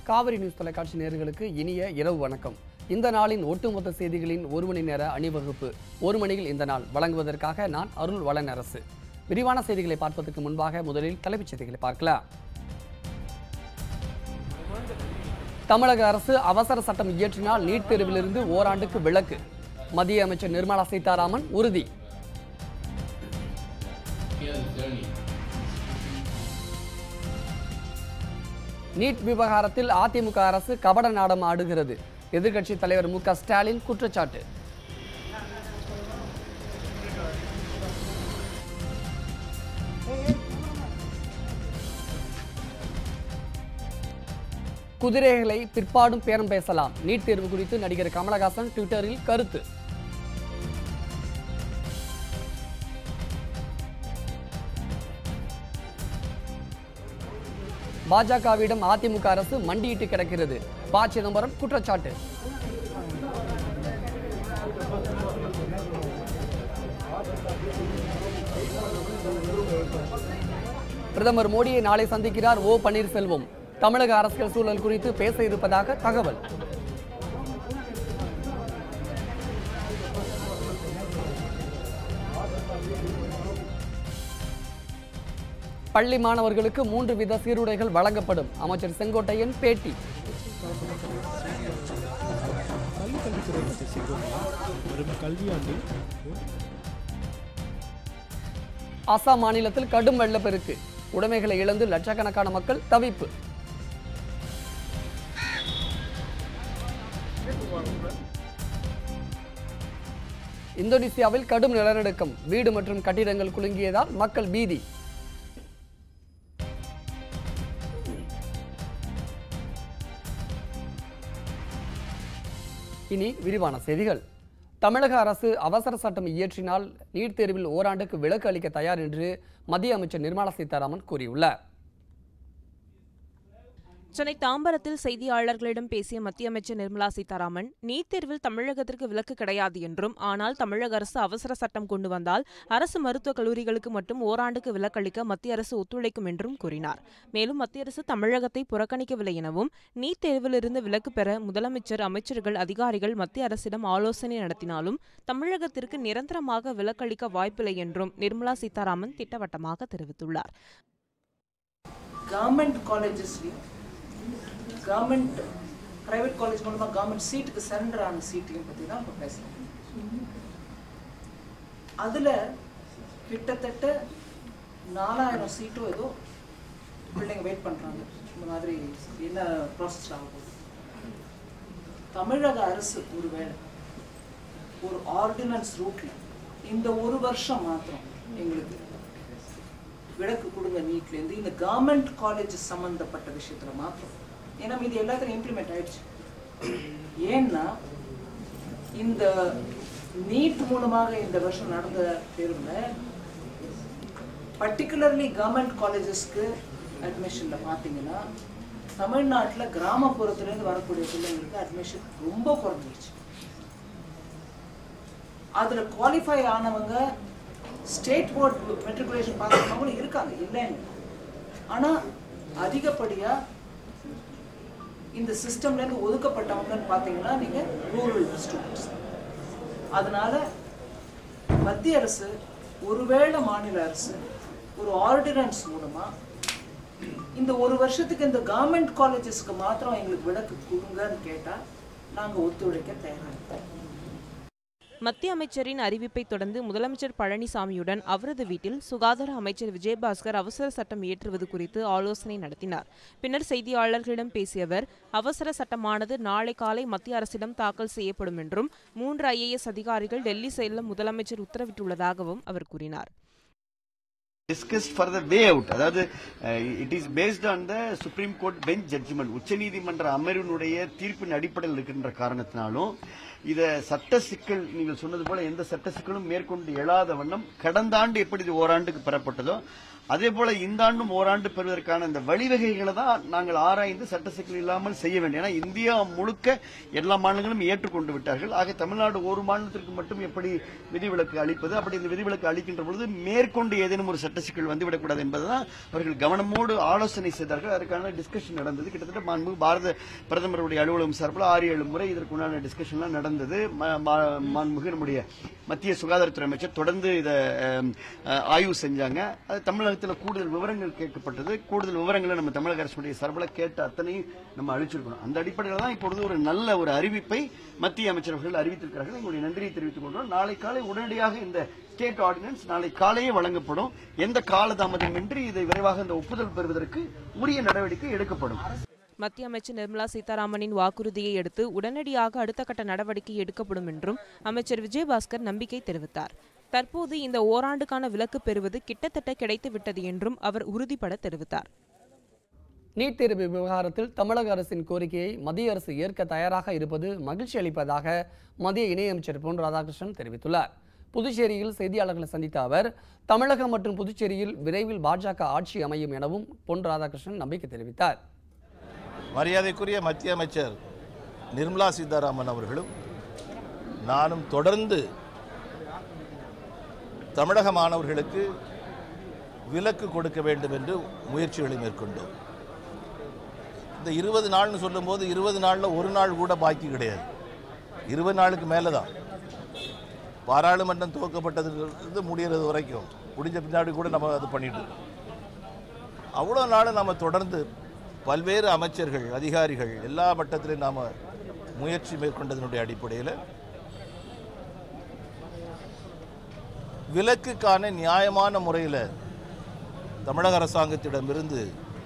Kaveri news தொலைக்காட்சி நேயர்களுக்கு இனிய இரவு வணக்கம் இந்த நாளின் ஒட்டுமொத்த செய்திகளின் ஒரு மணி நேர அணிவகுப்பு ஒரு மணியில் இந்த நாள் வழங்குவதற்காக நான் அருள் வளனரசு விரிவான செய்திகளை பார்ப்பதற்கு முன்பாக முதலில் தலைப்புச் செய்திகளை பார்க்கலாம் தமிழக அரசு அவசர சட்டம் இயற்றினால் நீட் தேர்விலிருந்து ஓராண்டுக்கு விலக்கு மத்திய அமைச்சர் நிர்மலா சீதாராமன் உறுதி நீட் விவகாரத்தில் அதிமுக அரசு கபட நாடம் ஆடுகிறது எதிர்க்கட்சி தலைவர் மு க ஸ்டாலின் குற்றச்சாட்டு குதிரைகளை பிற்பாடும் பேரம் பேசலாம் நீட் தேர்வு குறித்து நடிகர் கமலஹாசன் ட்விட்டரில் கருத்து பாஜகவிடம் அதிமுக அரசு மண்டியிட்டு கிடக்கிறது ப சிதம்பரம் குற்றச்சாட்டு பிரதமர் மோடியை நாளை சந்திக்கிறார் ஓ பன்னீர்செல்வம் தமிழக அரசியல் சூழல் குறித்து பேச இருப்பதாக தகவல் பள்ளி மாணவர்களுக்கு மூன்று வித சீருடைகள் வழங்கப்படும் அமைச்சர் செங்கோட்டையன் பேட்டி பள்ளி கல்வித்துறை பற்றி செய்கிறோம்னா வரும் கல்வியாண்டில் அசாம் மாநிலத்தில் கடும் வெள்ளப்பெருக்கு உடைமைகளை இழந்து லட்சக்கணக்கான மக்கள் தவிப்பு இந்தோனேசியாவில் கடும் நிலநடுக்கம் வீடு மற்றும் கட்டிடங்கள் குலுங்கியதால் மக்கள் பீதி இனி விரிவான செய்திகள் தமிழக அரசு அவசர சட்டம் இயற்றினால் நீட் தேர்வில் ஓராண்டுக்கு விலக்கு அளிக்க தயார் என்று மத்திய அமைச்சர் நிர்மலா சீதாராமன் கூறியுள்ளார் சென்னை தாம்பரத்தில் செய்தியாளர்களிடம் பேசிய மத்திய அமைச்சர் நிர்மலா சீதாராமன் நீட் தேர்வில் தமிழகத்திற்கு விலக்கு கிடையாது என்றும் ஆனால் தமிழக அரசு அவசர சட்டம் கொண்டு வந்தால் அரசு மருத்துவக் கல்லூரிகளுக்கு மட்டும் ஓராண்டுக்கு விலக்களிக்க மத்திய அரசு ஒத்துழைக்கும் என்றும் கூறினார் மேலும் மத்திய அரசு தமிழகத்தை புறக்கணிக்கவில்லை எனவும் நீட் தேர்விலிருந்து விலக்கு பெற முதலமைச்சர் அமைச்சர்கள் அதிகாரிகள் மத்திய அரசிடம் ஆலோசனை நடத்தினாலும் தமிழகத்திற்கு நிரந்தரமாக விலக்களிக்க வாய்ப்பில்லை என்றும் நிர்மலா சீதாராமன் திட்டவட்டமாக தெரிவித்துள்ளார் கவர்மெண்ட் காலேஜஸ்லையும் கவர்மெண்ட் ப்ரைவேட் காலேஜ் மூலமாக கவர்மெண்ட் சீட்டுக்கு சரண்டர் ஆன சீட்டையும் பற்றி தான் இப்போ பேசுகிறோம் அதில் கிட்டத்தட்ட நாலாயிரம் சீட்டும் ஏதோ பிள்ளைங்க வெயிட் பண்ணுறாங்க இந்த மாதிரி என்ன ப்ராசஸ் ஆக போகுது தமிழக அரசு ஒருவேளை ஒரு ஆர்டினன்ஸ் ரூட்டில் இந்த ஒரு வருஷம் மாத்திரம் எங்களுக்கு விலக்கு கொடுங்க நீட்லேருந்து இந்த கவர்மெண்ட் காலேஜ் சம்மந்தப்பட்ட விஷயத்துல மாத்திரம் ஏன்னா இது எல்லாத்துலையும் இம்ப்ளிமெண்ட் ஆயிடுச்சு ஏன்னா இந்த நீட் மூலமாக இந்த வருஷம் நடந்த தேர்வில் பர்டிகுலர்லி கவர்மெண்ட் காலேஜஸ்க்கு அட்மிஷனில் பார்த்தீங்கன்னா தமிழ்நாட்டில் கிராமப்புறத்துலேருந்து வரக்கூடிய பிள்ளைங்களுக்கு அட்மிஷன் ரொம்ப குறைஞ்சிருச்சு அதில் குவாலிஃபை ஆனவங்க ஸ்டேட் போர்ட் மெட்ரிகுலேஷன் பாஸ் பண்ணவங்களும் இருக்காங்க இல்லைன்னு ஆனால் அதிகப்படியாக இந்த சிஸ்டம்லேருந்து ஒதுக்கப்பட்டவங்கன்னு பார்த்தீங்கன்னா நீங்கள் ரூரல் ஸ்டூடெண்ட்ஸ் அதனால மத்திய அரசு ஒருவேளை மாநில அரசு ஒரு ஆர்டினன்ஸ் மூலமாக இந்த ஒரு வருஷத்துக்கு இந்த கவர்மெண்ட் காலேஜஸ்க்கு மாத்திரம் எங்களுக்கு விலக்கு கொடுங்கன்னு கேட்டால் நாங்கள் ஒத்துழைக்க தயாராக மத்திய அமைச்சரின் அறிவிப்பை தொடர்ந்து முதலமைச்சர் பழனிசாமியுடன் அவரது வீட்டில் சுகாதார அமைச்சர் விஜயபாஸ்கர் அவசர சட்டம் இயற்றுவது குறித்து ஆலோசனை நடத்தினார் பின்னர் செய்தியாளர்களிடம் பேசிய அவர் அவசர சட்டமானது நாளை காலை மத்திய அரசிடம் தாக்கல் செய்யப்படும் என்றும் மூன்று ஐஏஎஸ் அதிகாரிகள் டெல்லி செல்ல முதலமைச்சர் உத்தரவிட்டுள்ளதாகவும் அவர் கூறினார் discussed for the way out அதாவது it is based on the supreme court bench judgment உச்சநீதிமன்ற அமர்வினுடைய தீர்ப்பின் அடிப்படையில் இருக்கின்ற காரணத்தினாலும் இத சட்ட சிக்கல் நீங்கள் சொன்னது போல எந்த சட்ட சிக்கலும் மேற்கொண்டு எழாத வண்ணம் கடந்த ஆண்டு எப்படி இது ஓராண்டுக்கு பெறப்பட்டதோ அதே போல இந்த ஆண்டும் ஓராண்டு பெறுவதற்கான இந்த வழிவகைகளை தான் நாங்கள் ஆராய்ந்து சட்ட சிக்கல் இல்லாமல் செய்ய வேண்டும் ஏன்னா இந்தியா முழுக்க எல்லா மாநிலங்களும் ஏற்றுக்கொண்டு விட்டார்கள் ஆக தமிழ்நாடு ஒரு மாநிலத்திற்கு மட்டும் எப்படி விதிவிலக்கு அளிப்பது அப்படி இந்த விதிவிலக்கு அளிக்கின்ற பொழுது மேற்கொண்டு ஏதேனும் ஒரு சட்ட சட்ட சிக்கல் வந்துவிடக்கூடாது என்பதுதான் அவர்கள் கவனமோடு ஆலோசனை செய்தார்கள் அதற்கான டிஸ்கஷன் நடந்தது கிட்டத்தட்ட மாண்பு பாரத பிரதமருடைய அலுவலகம் சார்பில் ஆறு ஏழு முறை இதற்குண்டான டிஸ்கஷன்லாம் நடந்தது ம- மா- மாண்புமிகு நம்முடைய மத்திய சுகாதாரத்துறை அமைச்சர் தொடர்ந்து இதை அஹ், அஹ், ஆய்வு செஞ்சாங்க அது தமிழகத்தில் கூடுதல் விவரங்கள் கேட்கப்பட்டது கூடுதல் விவரங்களை நம்ம தமிழக அரசுடைய சார்பில் கேட்ட அத்தனையும் நம்ம அளிச்சிருக்கணும் அந்த அடிப்படையில் தான் இப்பொழுது ஒரு நல்ல ஒரு அறிவிப்பை மத்திய அமைச்சர்கள் அறிவித்திருக்கிறார்கள் எங்களுடைய நன்றியை தெரிவித்துக் கொள்கிறோம் நாளை காலை உடனடியாக இந்த ஸ்டேட் ஆர்டினன்ஸ் நாளை காலையே வழங்கப்படும் எந்த காலதாமதமின்றி இதை விரைவாக இந்த ஒப்புதல் பெறுவதற்கு உரிய நடவடிக்கை எடுக்கப்படும் மத்திய அமைச்சர் நிர்மலா சீதாராமனின் வாக்குறுதியை அடுத்து உடனடியாக அடுத்த கட்ட நடவடிக்கை எடுக்கப்படும் என்றும் அமைச்சர் விஜயபாஸ்கர் நம்பிக்கை தெரிவித்தார் தற்போது இந்த ஓராண்டுக்கான விலக்கு பெறுவது கிட்டத்தட்ட கிடைத்து விட்டது என்றும் அவர் உறுதிபட தெரிவித்தார் நீட் தேர்வு விவகாரத்தில் தமிழக அரசின் கோரிக்கையை மத்திய அரசு ஏற்க தயாராக இருப்பது மகிழ்ச்சி அளிப்பதாக மத்திய இணையமைச்சர் பொன் ராதாகிருஷ்ணன் தெரிவித்துள்ளார் புதுச்சேரியில் செய்தியாளர்களை சந்தித்த அவர் தமிழகம் மற்றும் புதுச்சேரியில் விரைவில் பாஜக ஆட்சி அமையும் எனவும் பொன் ராதாகிருஷ்ணன் நம்பிக்கை தெரிவித்தார் மரியாதைக்குரிய மத்திய அமைச்சர் நிர்மலா சீதாராமன் அவர்களும் நானும் தொடர்ந்து தமிழக மாணவர்களுக்கு விலக்கு கொடுக்க வேண்டும் என்று முயற்சிகளை மேற்கொண்டோம் இந்த இருபது நாள்னு சொல்லும்போது இருபது நாளில் ஒரு நாள் கூட பாக்கி கிடையாது இருபது நாளுக்கு மேலே தான் பாராளுமன்றம் துவக்கப்பட்டதுலேருந்து முடிகிறது வரைக்கும் முடிஞ்ச பின்னாடி கூட நம்ம அது பண்ணிட்டு இருக்கோம். அவ்வளோ நாள் நம்ம தொடர்ந்து பல்வேறு அமைச்சர்கள் அதிகாரிகள் எல்லா மட்டத்திலும் நாம் முயற்சி மேற்கொண்டதனுடைய அடிப்படையில் விலக்குக்கான நியாயமான முறையில் தமிழக அரசாங்கத்திடமிருந்து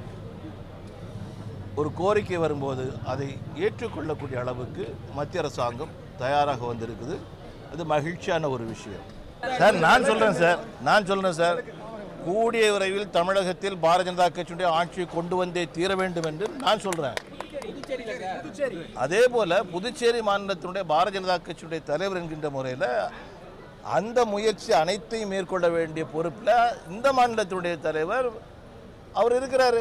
ஒரு கோரிக்கை வரும்போது அதை ஏற்றுக்கொள்ளக்கூடிய அளவுக்கு மத்திய அரசாங்கம் தயாராக வந்திருக்குது அது மகிழ்ச்சியான ஒரு விஷயம் சார் நான் சொல்கிறேன் சார் நான் சொல்கிறேன் சார் கூடிய விரைவில் தமிழகத்தில் பாரதிய ஜனதா கட்சியுடைய ஆட்சியை கொண்டு வந்தே தீர வேண்டும் என்று நான் சொல்கிறேன் அதே போல புதுச்சேரி மாநிலத்தினுடைய பாரதிய ஜனதா கட்சியுடைய தலைவர் என்கின்ற முறையில் அந்த முயற்சி அனைத்தையும் மேற்கொள்ள வேண்டிய பொறுப்பில் இந்த மாநிலத்தினுடைய தலைவர் அவர் இருக்கிறாரு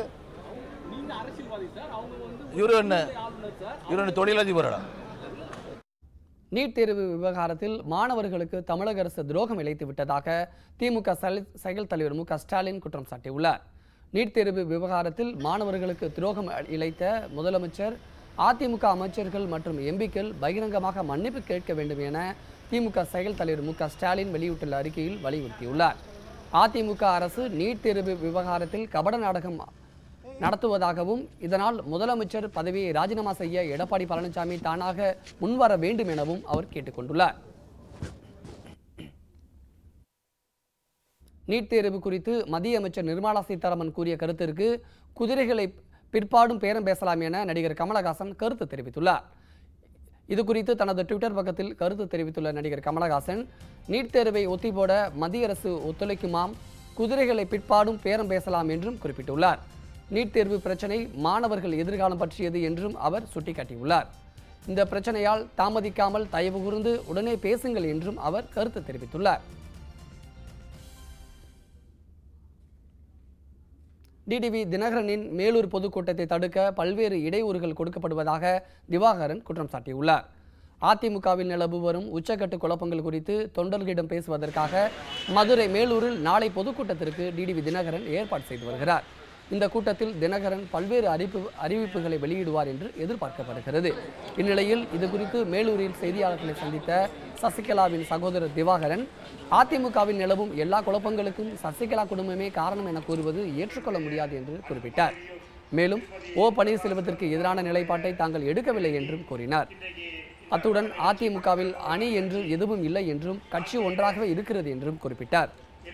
இவரு என்ன இவரு என்ன தொழிலதிபரா நீட் தேர்வு விவகாரத்தில் மாணவர்களுக்கு தமிழக அரசு துரோகம் இழைத்து விட்டதாக திமுக செயல் செயல் தலைவர் மு க ஸ்டாலின் குற்றம் சாட்டியுள்ளார் நீட் தேர்வு விவகாரத்தில் மாணவர்களுக்கு துரோகம் இழைத்த முதலமைச்சர் அதிமுக அமைச்சர்கள் மற்றும் எம்பிக்கள் பகிரங்கமாக மன்னிப்பு கேட்க வேண்டும் என திமுக செயல் தலைவர் மு க ஸ்டாலின் வெளியிட்டுள்ள அறிக்கையில் வலியுறுத்தியுள்ளார் அதிமுக அரசு நீட் தேர்வு விவகாரத்தில் கபட நாடகம் நடத்துவதாகவும் இதனால் முதலமைச்சர் பதவியை ராஜினாமா செய்ய எடப்பாடி பழனிசாமி தானாக முன்வர வேண்டும் எனவும் அவர் கேட்டுக்கொண்டுள்ளார் நீட் தேர்வு குறித்து மத்திய அமைச்சர் நிர்மலா சீதாராமன் கூறிய கருத்திற்கு குதிரைகளை பிற்பாடும் பேரம் பேசலாம் என நடிகர் கமலஹாசன் கருத்து தெரிவித்துள்ளார் இது குறித்து தனது ட்விட்டர் பக்கத்தில் கருத்து தெரிவித்துள்ள நடிகர் கமலஹாசன் நீட் தேர்வை ஒத்திப்போட மத்திய அரசு ஒத்துழைக்குமாம் குதிரைகளை பிற்பாடும் பேரம் பேசலாம் என்றும் குறிப்பிட்டுள்ளார் நீட் தேர்வு பிரச்சனை மாணவர்கள் எதிர்காலம் பற்றியது என்றும் அவர் சுட்டிக்காட்டியுள்ளார் இந்த பிரச்சனையால் தாமதிக்காமல் தயவு கூர்ந்து உடனே பேசுங்கள் என்றும் அவர் கருத்து தெரிவித்துள்ளார் டிடிவி தினகரனின் மேலூர் பொதுக்கூட்டத்தை தடுக்க பல்வேறு இடையூறுகள் கொடுக்கப்படுவதாக திவாகரன் குற்றம் சாட்டியுள்ளார் அதிமுகவில் நிலவு வரும் உச்சக்கட்டு குழப்பங்கள் குறித்து தொண்டர்களிடம் பேசுவதற்காக மதுரை மேலூரில் நாளை பொதுக்கூட்டத்திற்கு டிடிவி தினகரன் ஏற்பாடு செய்து வருகிறார் இந்த கூட்டத்தில் தினகரன் பல்வேறு அறிவிப்பு அறிவிப்புகளை வெளியிடுவார் என்று எதிர்பார்க்கப்படுகிறது இந்நிலையில் இது குறித்து மேலூரில் செய்தியாளர்களை சந்தித்த சசிகலாவின் சகோதரர் திவாகரன் அதிமுகவில் நிலவும் எல்லா குழப்பங்களுக்கும் சசிகலா குடும்பமே காரணம் என கூறுவது ஏற்றுக்கொள்ள முடியாது என்று குறிப்பிட்டார் மேலும் ஓ பன்னீர்செல்வத்திற்கு எதிரான நிலைப்பாட்டை தாங்கள் எடுக்கவில்லை என்றும் கூறினார் அத்துடன் அதிமுகவில் அணி என்று எதுவும் இல்லை என்றும் கட்சி ஒன்றாகவே இருக்கிறது என்றும் குறிப்பிட்டார்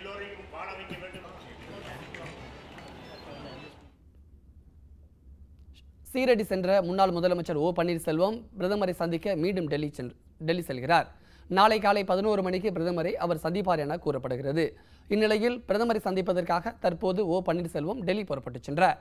சீரடி சென்ற முன்னாள் முதலமைச்சர் ஓ பன்னீர்செல்வம் பிரதமரை சந்திக்க மீண்டும் டெல்லி சென்று டெல்லி செல்கிறார் நாளை காலை பதினோரு மணிக்கு பிரதமரை அவர் சந்திப்பார் என கூறப்படுகிறது இந்நிலையில் பிரதமரை சந்திப்பதற்காக தற்போது ஓ பன்னீர்செல்வம் டெல்லி புறப்பட்டுச் சென்றார்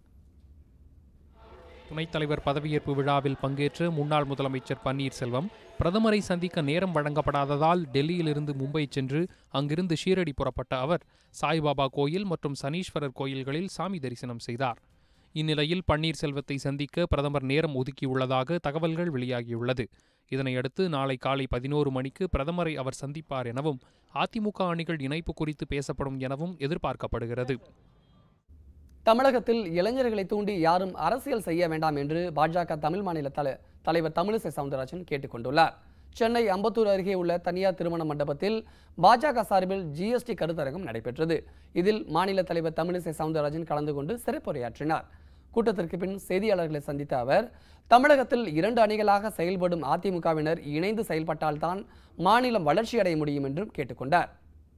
துணைத் தலைவர் பதவியேற்பு விழாவில் பங்கேற்ற முன்னாள் முதலமைச்சர் பன்னீர்செல்வம் பிரதமரை சந்திக்க நேரம் வழங்கப்படாததால் டெல்லியிலிருந்து மும்பை சென்று அங்கிருந்து ஷீரடி புறப்பட்ட அவர் சாய்பாபா கோயில் மற்றும் சனீஸ்வரர் கோயில்களில் சாமி தரிசனம் செய்தார் இந்நிலையில் பன்னீர்செல்வத்தை சந்திக்க பிரதமர் நேரம் ஒதுக்கியுள்ளதாக தகவல்கள் வெளியாகியுள்ளது இதனையடுத்து நாளை காலை பதினோரு மணிக்கு பிரதமரை அவர் சந்திப்பார் எனவும் அதிமுக அணிகள் இணைப்பு குறித்து பேசப்படும் எனவும் எதிர்பார்க்கப்படுகிறது தமிழகத்தில் இளைஞர்களை தூண்டி யாரும் அரசியல் செய்ய வேண்டாம் என்று பாஜக தமிழ் மாநில தல தலைவர் தமிழிசை சவுந்தரராஜன் கேட்டுக்கொண்டுள்ளார் சென்னை அம்பத்தூர் அருகே உள்ள தனியார் திருமண மண்டபத்தில் பாஜக சார்பில் ஜிஎஸ்டி கருத்தரங்கம் நடைபெற்றது இதில் மாநில தலைவர் தமிழிசை சவுந்தரராஜன் கலந்து கொண்டு சிறப்புரையாற்றினார் கூட்டத்திற்கு பின் செய்தியாளர்களை சந்தித்த அவர் தமிழகத்தில் இரண்டு அணிகளாக செயல்படும் அதிமுகவினர் இணைந்து செயல்பட்டால்தான் மாநிலம் வளர்ச்சியடைய முடியும் என்றும் கேட்டுக்கொண்டார்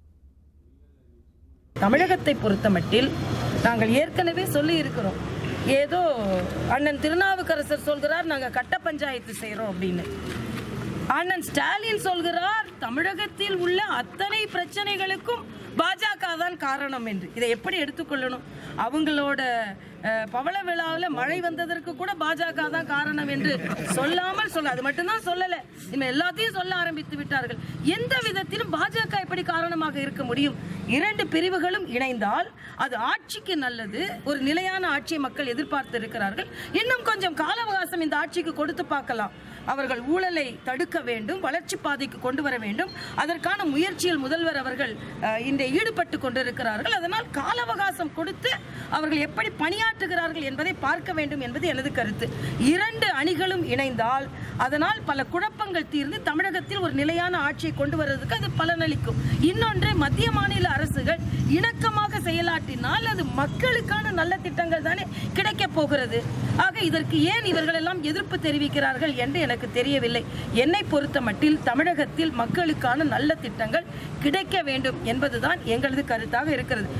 தமிழகத்தை பொறுத்தமட்டில் நாங்கள் ஏற்கனவே சொல்லி இருக்கிறோம் ஏதோ அண்ணன் திருநாவுக்கரசர் சொல்கிறார் நாங்கள் கட்ட பஞ்சாயத்து செய்கிறோம் அப்படின்னு அண்ணன் ஸ்டாலின் சொல்கிறார் தமிழகத்தில் உள்ள அத்தனை பிரச்சனைகளுக்கும் பாஜக தான் காரணம் என்று இதை எப்படி எடுத்துக்கொள்ளணும் அவங்களோட அஹ், பவள விழாவில் மழை வந்ததற்கு கூட பாஜக தான் காரணம் என்று சொல்லாமல் சொல்ல அது மட்டும்தான் சொல்லலை இனிமே எல்லாத்தையும் சொல்ல ஆரம்பித்து விட்டார்கள் எந்த விதத்திலும் பாஜக எப்படி காரணமாக இருக்க முடியும் இரண்டு பிரிவுகளும் இணைந்தால் அது ஆட்சிக்கு நல்லது ஒரு நிலையான ஆட்சியை மக்கள் எதிர்பார்த்து இருக்கிறார்கள் இன்னும் கொஞ்சம் கால அவகாசம் இந்த ஆட்சிக்கு கொடுத்து பார்க்கலாம் அவர்கள் ஊழலை தடுக்க வேண்டும் வளர்ச்சி பாதைக்கு கொண்டு வர வேண்டும் அதற்கான முயற்சியில் முதல்வர் அவர்கள் அஹ், இன்று ஈடுபட்டு கொண்டிருக்கிறார்கள் அதனால் கால அவகாசம் கொடுத்து அவர்கள் எப்படி பணியாற்றுகிறார்கள் என்பதை பார்க்க வேண்டும் என்பது எனது கருத்து இரண்டு அணிகளும் இணைந்தால் அதனால் பல குழப்பங்கள் தீர்ந்து தமிழகத்தில் ஒரு நிலையான ஆட்சியை கொண்டு வருவதற்கு அது பலனளிக்கும் இன்னொன்று மத்திய மாநில அரசுகள் இணக்கமாக செயலாற்றினால் அது மக்களுக்கான நல்ல திட்டங்கள் தானே கிடைக்க போகிறது ஆக இதற்கு ஏன் இவர்கள் எல்லாம் எதிர்ப்பு தெரிவிக்கிறார்கள் என்று எனக்கு தெரியவில்லை என்னை பொறுத்த மட்டில் தமிழகத்தில் மக்களுக்கான நல்ல திட்டங்கள் கிடைக்க வேண்டும் என்பதுதான் எங்களது கருத்தாக இருக்கிறது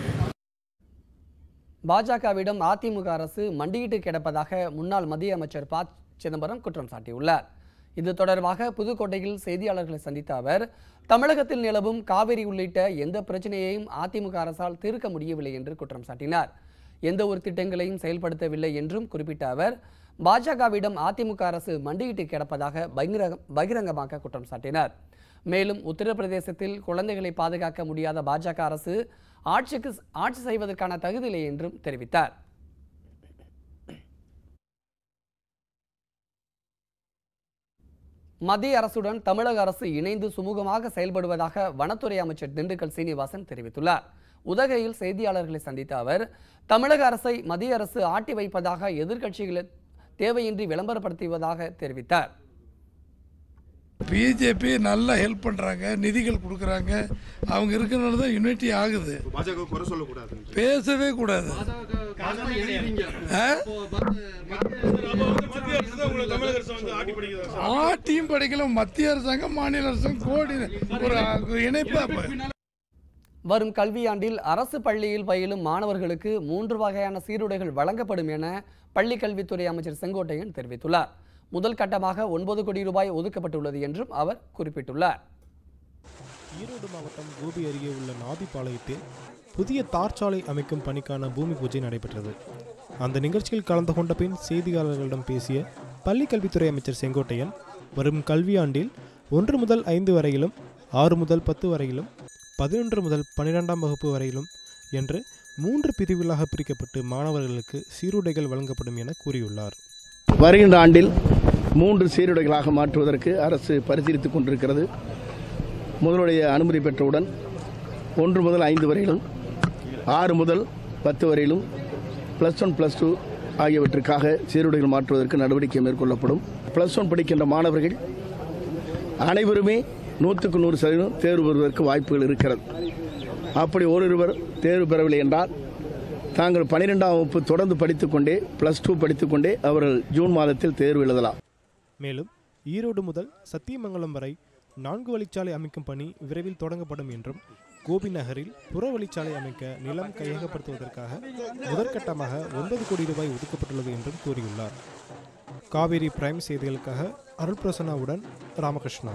பாஜகவிடம் அதிமுக அரசு மண்டியிட்டு கிடப்பதாக முன்னாள் மத்திய அமைச்சர் ப சிதம்பரம் குற்றம் சாட்டியுள்ளார் இது தொடர்பாக புதுக்கோட்டையில் செய்தியாளர்களை சந்தித்த அவர் தமிழகத்தில் நிலவும் காவிரி உள்ளிட்ட எந்த பிரச்சனையையும் அதிமுக அரசால் தீர்க்க முடியவில்லை என்று குற்றம் சாட்டினார் எந்த ஒரு திட்டங்களையும் செயல்படுத்தவில்லை என்றும் குறிப்பிட்ட அவர் பாஜகவிடம் அதிமுக அரசு மண்டியிட்டு கிடப்பதாக பகிரங்க பகிரங்கமாக குற்றம் சாட்டினார் மேலும் உத்தரப்பிரதேசத்தில் குழந்தைகளை பாதுகாக்க முடியாத பாஜக அரசு ஆட்சிக்கு ஆட்சி செய்வதற்கான தகுதியில்லை என்றும் தெரிவித்தார் மத்திய அரசுடன் தமிழக அரசு இணைந்து சுமூகமாக செயல்படுவதாக வனத்துறை அமைச்சர் திண்டுக்கல் சீனிவாசன் தெரிவித்துள்ளார் உதகையில் செய்தியாளர்களை சந்தித்த அவர் தமிழக அரசை மத்திய அரசு ஆட்டி வைப்பதாக எதிர்க்கட்சிகளை தேவையின்றி விளம்பரப்படுத்துவதாக தெரிவித்தார் பிஜேபி நல்லா ஹெல்ப் பண்ணுறாங்க நிதிகள் கொடுக்குறாங்க அவங்க இருக்கிறனால தான் யூனிட்டி ஆகுது பாஜக குறை சொல்லக்கூடாது பேசவே கூடாது ஆ? ஆட்டியும் படிக்கல மத்திய அரசாங்கம் மாநில அரசாங்கம் கோடி ஒரு இணைப்பு அப்ப வரும் கல்வியாண்டில் அரசு பள்ளியில் பயிலும் மாணவர்களுக்கு மூன்று வகையான சீருடைகள் வழங்கப்படும் என பள்ளிக் கல்வித்துறை அமைச்சர் செங்கோட்டையன் தெரிவித்துள்ளார் முதல் கட்டமாக ஒன்பது கோடி ரூபாய் ஒதுக்கப்பட்டுள்ளது என்றும் அவர் குறிப்பிட்டுள்ளார் ஈரோடு மாவட்டம் கோபி அருகே உள்ள நாதிப்பாளையத்தில் புதிய தார்ச்சாலை அமைக்கும் பணிக்கான பூமி பூஜை நடைபெற்றது அந்த நிகழ்ச்சியில் கலந்து கொண்ட பின் செய்தியாளர்களிடம் பேசிய பள்ளிக் கல்வித்துறை அமைச்சர் செங்கோட்டையன் வரும் கல்வியாண்டில் ஒன்று முதல் ஐந்து வரையிலும் ஆறு முதல் பத்து வரையிலும் பதினொன்று முதல் பன்னிரெண்டாம் வகுப்பு வரையிலும் என்று மூன்று பிரிவுகளாக பிரிக்கப்பட்டு மாணவர்களுக்கு சீருடைகள் வழங்கப்படும் என கூறியுள்ளார் வருகின்ற ஆண்டில் மூன்று சீருடைகளாக மாற்றுவதற்கு அரசு பரிசீலித்துக் கொண்டிருக்கிறது முதலுடைய அனுமதி பெற்றவுடன் ஒன்று முதல் ஐந்து வரையிலும் ஆறு முதல் பத்து வரையிலும் ப்ளஸ் ஒன் ப்ளஸ் டூ ஆகியவற்றுக்காக சீருடைகள் மாற்றுவதற்கு நடவடிக்கை மேற்கொள்ளப்படும் ப்ளஸ் ஒன் படிக்கின்ற மாணவர்கள் அனைவருமே நூற்றுக்கு நூறு சதவீதம் தேர்வு பெறுவதற்கு வாய்ப்புகள் இருக்கிறது அப்படி ஓரிருவர் தேர்வு பெறவில்லை என்றால் தாங்கள் பன்னிரெண்டாம் வகுப்பு தொடர்ந்து படித்துக்கொண்டே ப்ளஸ் டூ படித்துக்கொண்டே அவர்கள் ஜூன் மாதத்தில் தேர்வு எழுதலாம் மேலும் ஈரோடு முதல் சத்தியமங்கலம் வரை நான்கு வழிச்சாலை அமைக்கும் பணி விரைவில் தொடங்கப்படும் என்றும் கோபி நகரில் புற வழிச்சாலை அமைக்க நிலம் கையகப்படுத்துவதற்காக முதற்கட்டமாக ஒன்பது கோடி ரூபாய் ஒதுக்கப்பட்டுள்ளது என்றும் கூறியுள்ளார் காவேரி பிரைம் செய்திகளுக்காக அருள் பிரசன்னாவுடன் ராமகிருஷ்ணா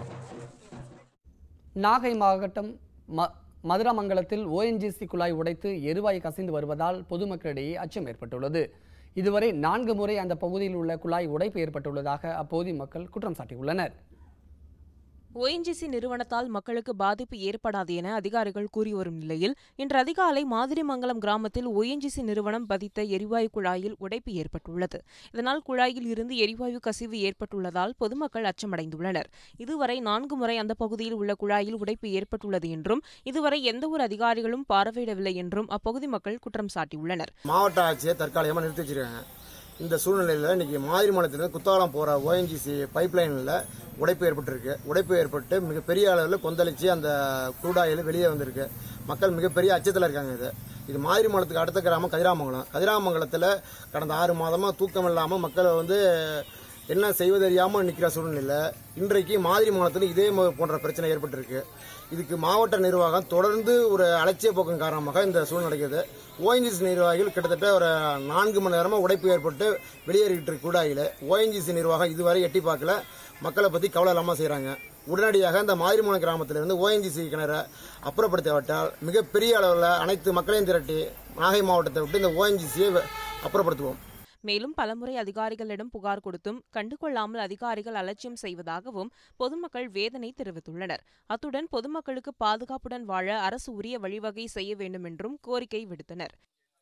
நாகை மாவட்டம் ம மதுராமங்கலத்தில் ஓஎன்ஜிசி குழாய் உடைத்து எரிவாயு கசிந்து வருவதால் பொதுமக்களிடையே அச்சம் ஏற்பட்டுள்ளது இதுவரை நான்கு முறை அந்த பகுதியில் உள்ள குழாய் உடைப்பு ஏற்பட்டுள்ளதாக அப்பகுதி மக்கள் குற்றம் சாட்டியுள்ளனர் ஓஎன்ஜிசி நிறுவனத்தால் மக்களுக்கு பாதிப்பு ஏற்படாது என அதிகாரிகள் கூறி வரும் நிலையில் இன்று அதிகாலை மாதிரிமங்கலம் கிராமத்தில் ஓஎன்ஜிசி நிறுவனம் பதித்த எரிவாயு குழாயில் உடைப்பு ஏற்பட்டுள்ளது இதனால் குழாயில் இருந்து எரிவாயு கசிவு ஏற்பட்டுள்ளதால் பொதுமக்கள் அச்சமடைந்துள்ளனர் இதுவரை நான்கு முறை அந்த பகுதியில் உள்ள குழாயில் உடைப்பு ஏற்பட்டுள்ளது என்றும் இதுவரை எந்தவொரு அதிகாரிகளும் பார்வையிடவில்லை என்றும் அப்பகுதி மக்கள் குற்றம் சாட்டியுள்ளனர் மாவட்ட ஆட்சியை தற்காலிகமாக நிறுத்தி வச்சிருக்காங்க இந்த சூழ்நிலையில் இன்னைக்கு மாதிரி மாநிலத்திலிருந்து குத்தாலம் போகிற ஓஎன்ஜிசி பைப் லைனில் உடைப்பு ஏற்பட்டிருக்கு உடைப்பு ஏற்பட்டு மிகப்பெரிய அளவில் கொந்தளிச்சு அந்த குரூடாயில் வெளியே வந்திருக்கு மக்கள் மிகப்பெரிய அச்சத்தில் இருக்காங்க இது இது மாதிரி மாநிலத்துக்கு அடுத்த கிராமம் கதிராமங்கலம் கதிராமங்கலத்தில் கடந்த ஆறு மாதமாக தூக்கம் இல்லாமல் மக்கள் வந்து என்ன செய்வதறியாமல் நிற்கிற சூழ்நிலையில் இன்றைக்கு மாதிரி மாநிலத்தில் இதே ம- போன்ற பிரச்சனை ஏற்பட்டிருக்கு இதுக்கு மாவட்ட நிர்வாகம் தொடர்ந்து ஒரு அலட்சிய போக்கம் காரணமாக இந்த சூழ்நிலை நடக்குது ஓஎன்ஜிசி நிர்வாகிகள் கிட்டத்தட்ட ஒரு நான்கு மணி நேரமாக உடைப்பு ஏற்பட்டு வெளியேறிட்டு இருக்கு கூடாயில் ஓஎன்ஜிசி நிர்வாகம் இதுவரை எட்டி பார்க்கல மக்களை பற்றி கவலை இல்லாமல் செய்கிறாங்க உடனடியாக இந்த மாதிரிமூன கிராமத்திலிருந்து ஓஎன்ஜிசி கிணறை அப்புறப்படுத்தவிட்டால் மிகப்பெரிய அளவில் அனைத்து மக்களையும் திரட்டி நாகை மாவட்டத்தை விட்டு இந்த ஓஎன்ஜிசியை அப்புறப்படுத்துவோம் மேலும் பலமுறை அதிகாரிகளிடம் புகார் கொடுத்தும் கண்டுகொள்ளாமல் அதிகாரிகள் அலட்சியம் செய்வதாகவும் பொதுமக்கள் வேதனை தெரிவித்துள்ளனர் அத்துடன் பொதுமக்களுக்கு பாதுகாப்புடன் வாழ அரசு உரிய வழிவகை செய்ய வேண்டும் என்றும் கோரிக்கை விடுத்தனர்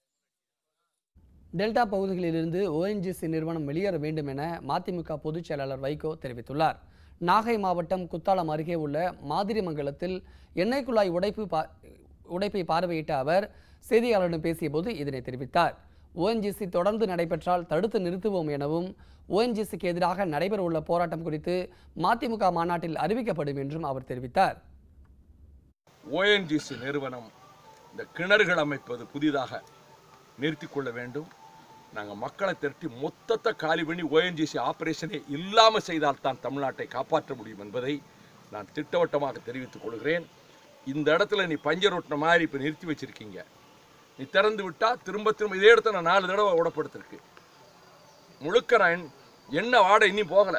டெல்டா பகுதிகளிலிருந்து ஓஎன்ஜிசி நிறுவனம் வெளியேற வேண்டும் என மதிமுக பொதுச் செயலாளர் வைகோ தெரிவித்துள்ளார் நாகை மாவட்டம் குத்தாலம் அருகே உள்ள மாதிரிமங்கலத்தில் எண்ணெய் குழாய் உடைப்பு பா உடைப்பை பார்வையிட்ட அவர் செய்தியாளரிடம் பேசியபோது இதனை தெரிவித்தார் ஓஎன்ஜிசி தொடர்ந்து நடைபெற்றால் தடுத்து நிறுத்துவோம் எனவும் ஓஎன்ஜிசிக்கு எதிராக நடைபெறவுள்ள போராட்டம் குறித்து மதிமுக மாநாட்டில் அறிவிக்கப்படும் என்றும் அவர் தெரிவித்தார் ஓஎன்ஜிசி நிறுவனம் இந்த கிணறுகள் அமைப்பது புதிதாக நிறுத்திக் கொள்ள வேண்டும் நாங்கள் மக்களை திரட்டி மொத்தத்தை காலி பண்ணி ஓஎன்ஜிசி ஆபரேஷனை இல்லாமல் செய்தால் தான் தமிழ்நாட்டை காப்பாற்ற முடியும் என்பதை நான் திட்டவட்டமாக தெரிவித்துக் கொள்கிறேன் இந்த இடத்துல நீ பஞ்சர் ஒட்டின மாதிரி இப்போ நிறுத்தி வச்சிருக்கீங்க நீ திறந்து விட்டா திரும்ப திரும்ப இதே இடத்த நான் நாலு தடவை ஓடப்படுத்திருக்கு முழுக்க நான் என்ன வாடை இன்னும் போகலை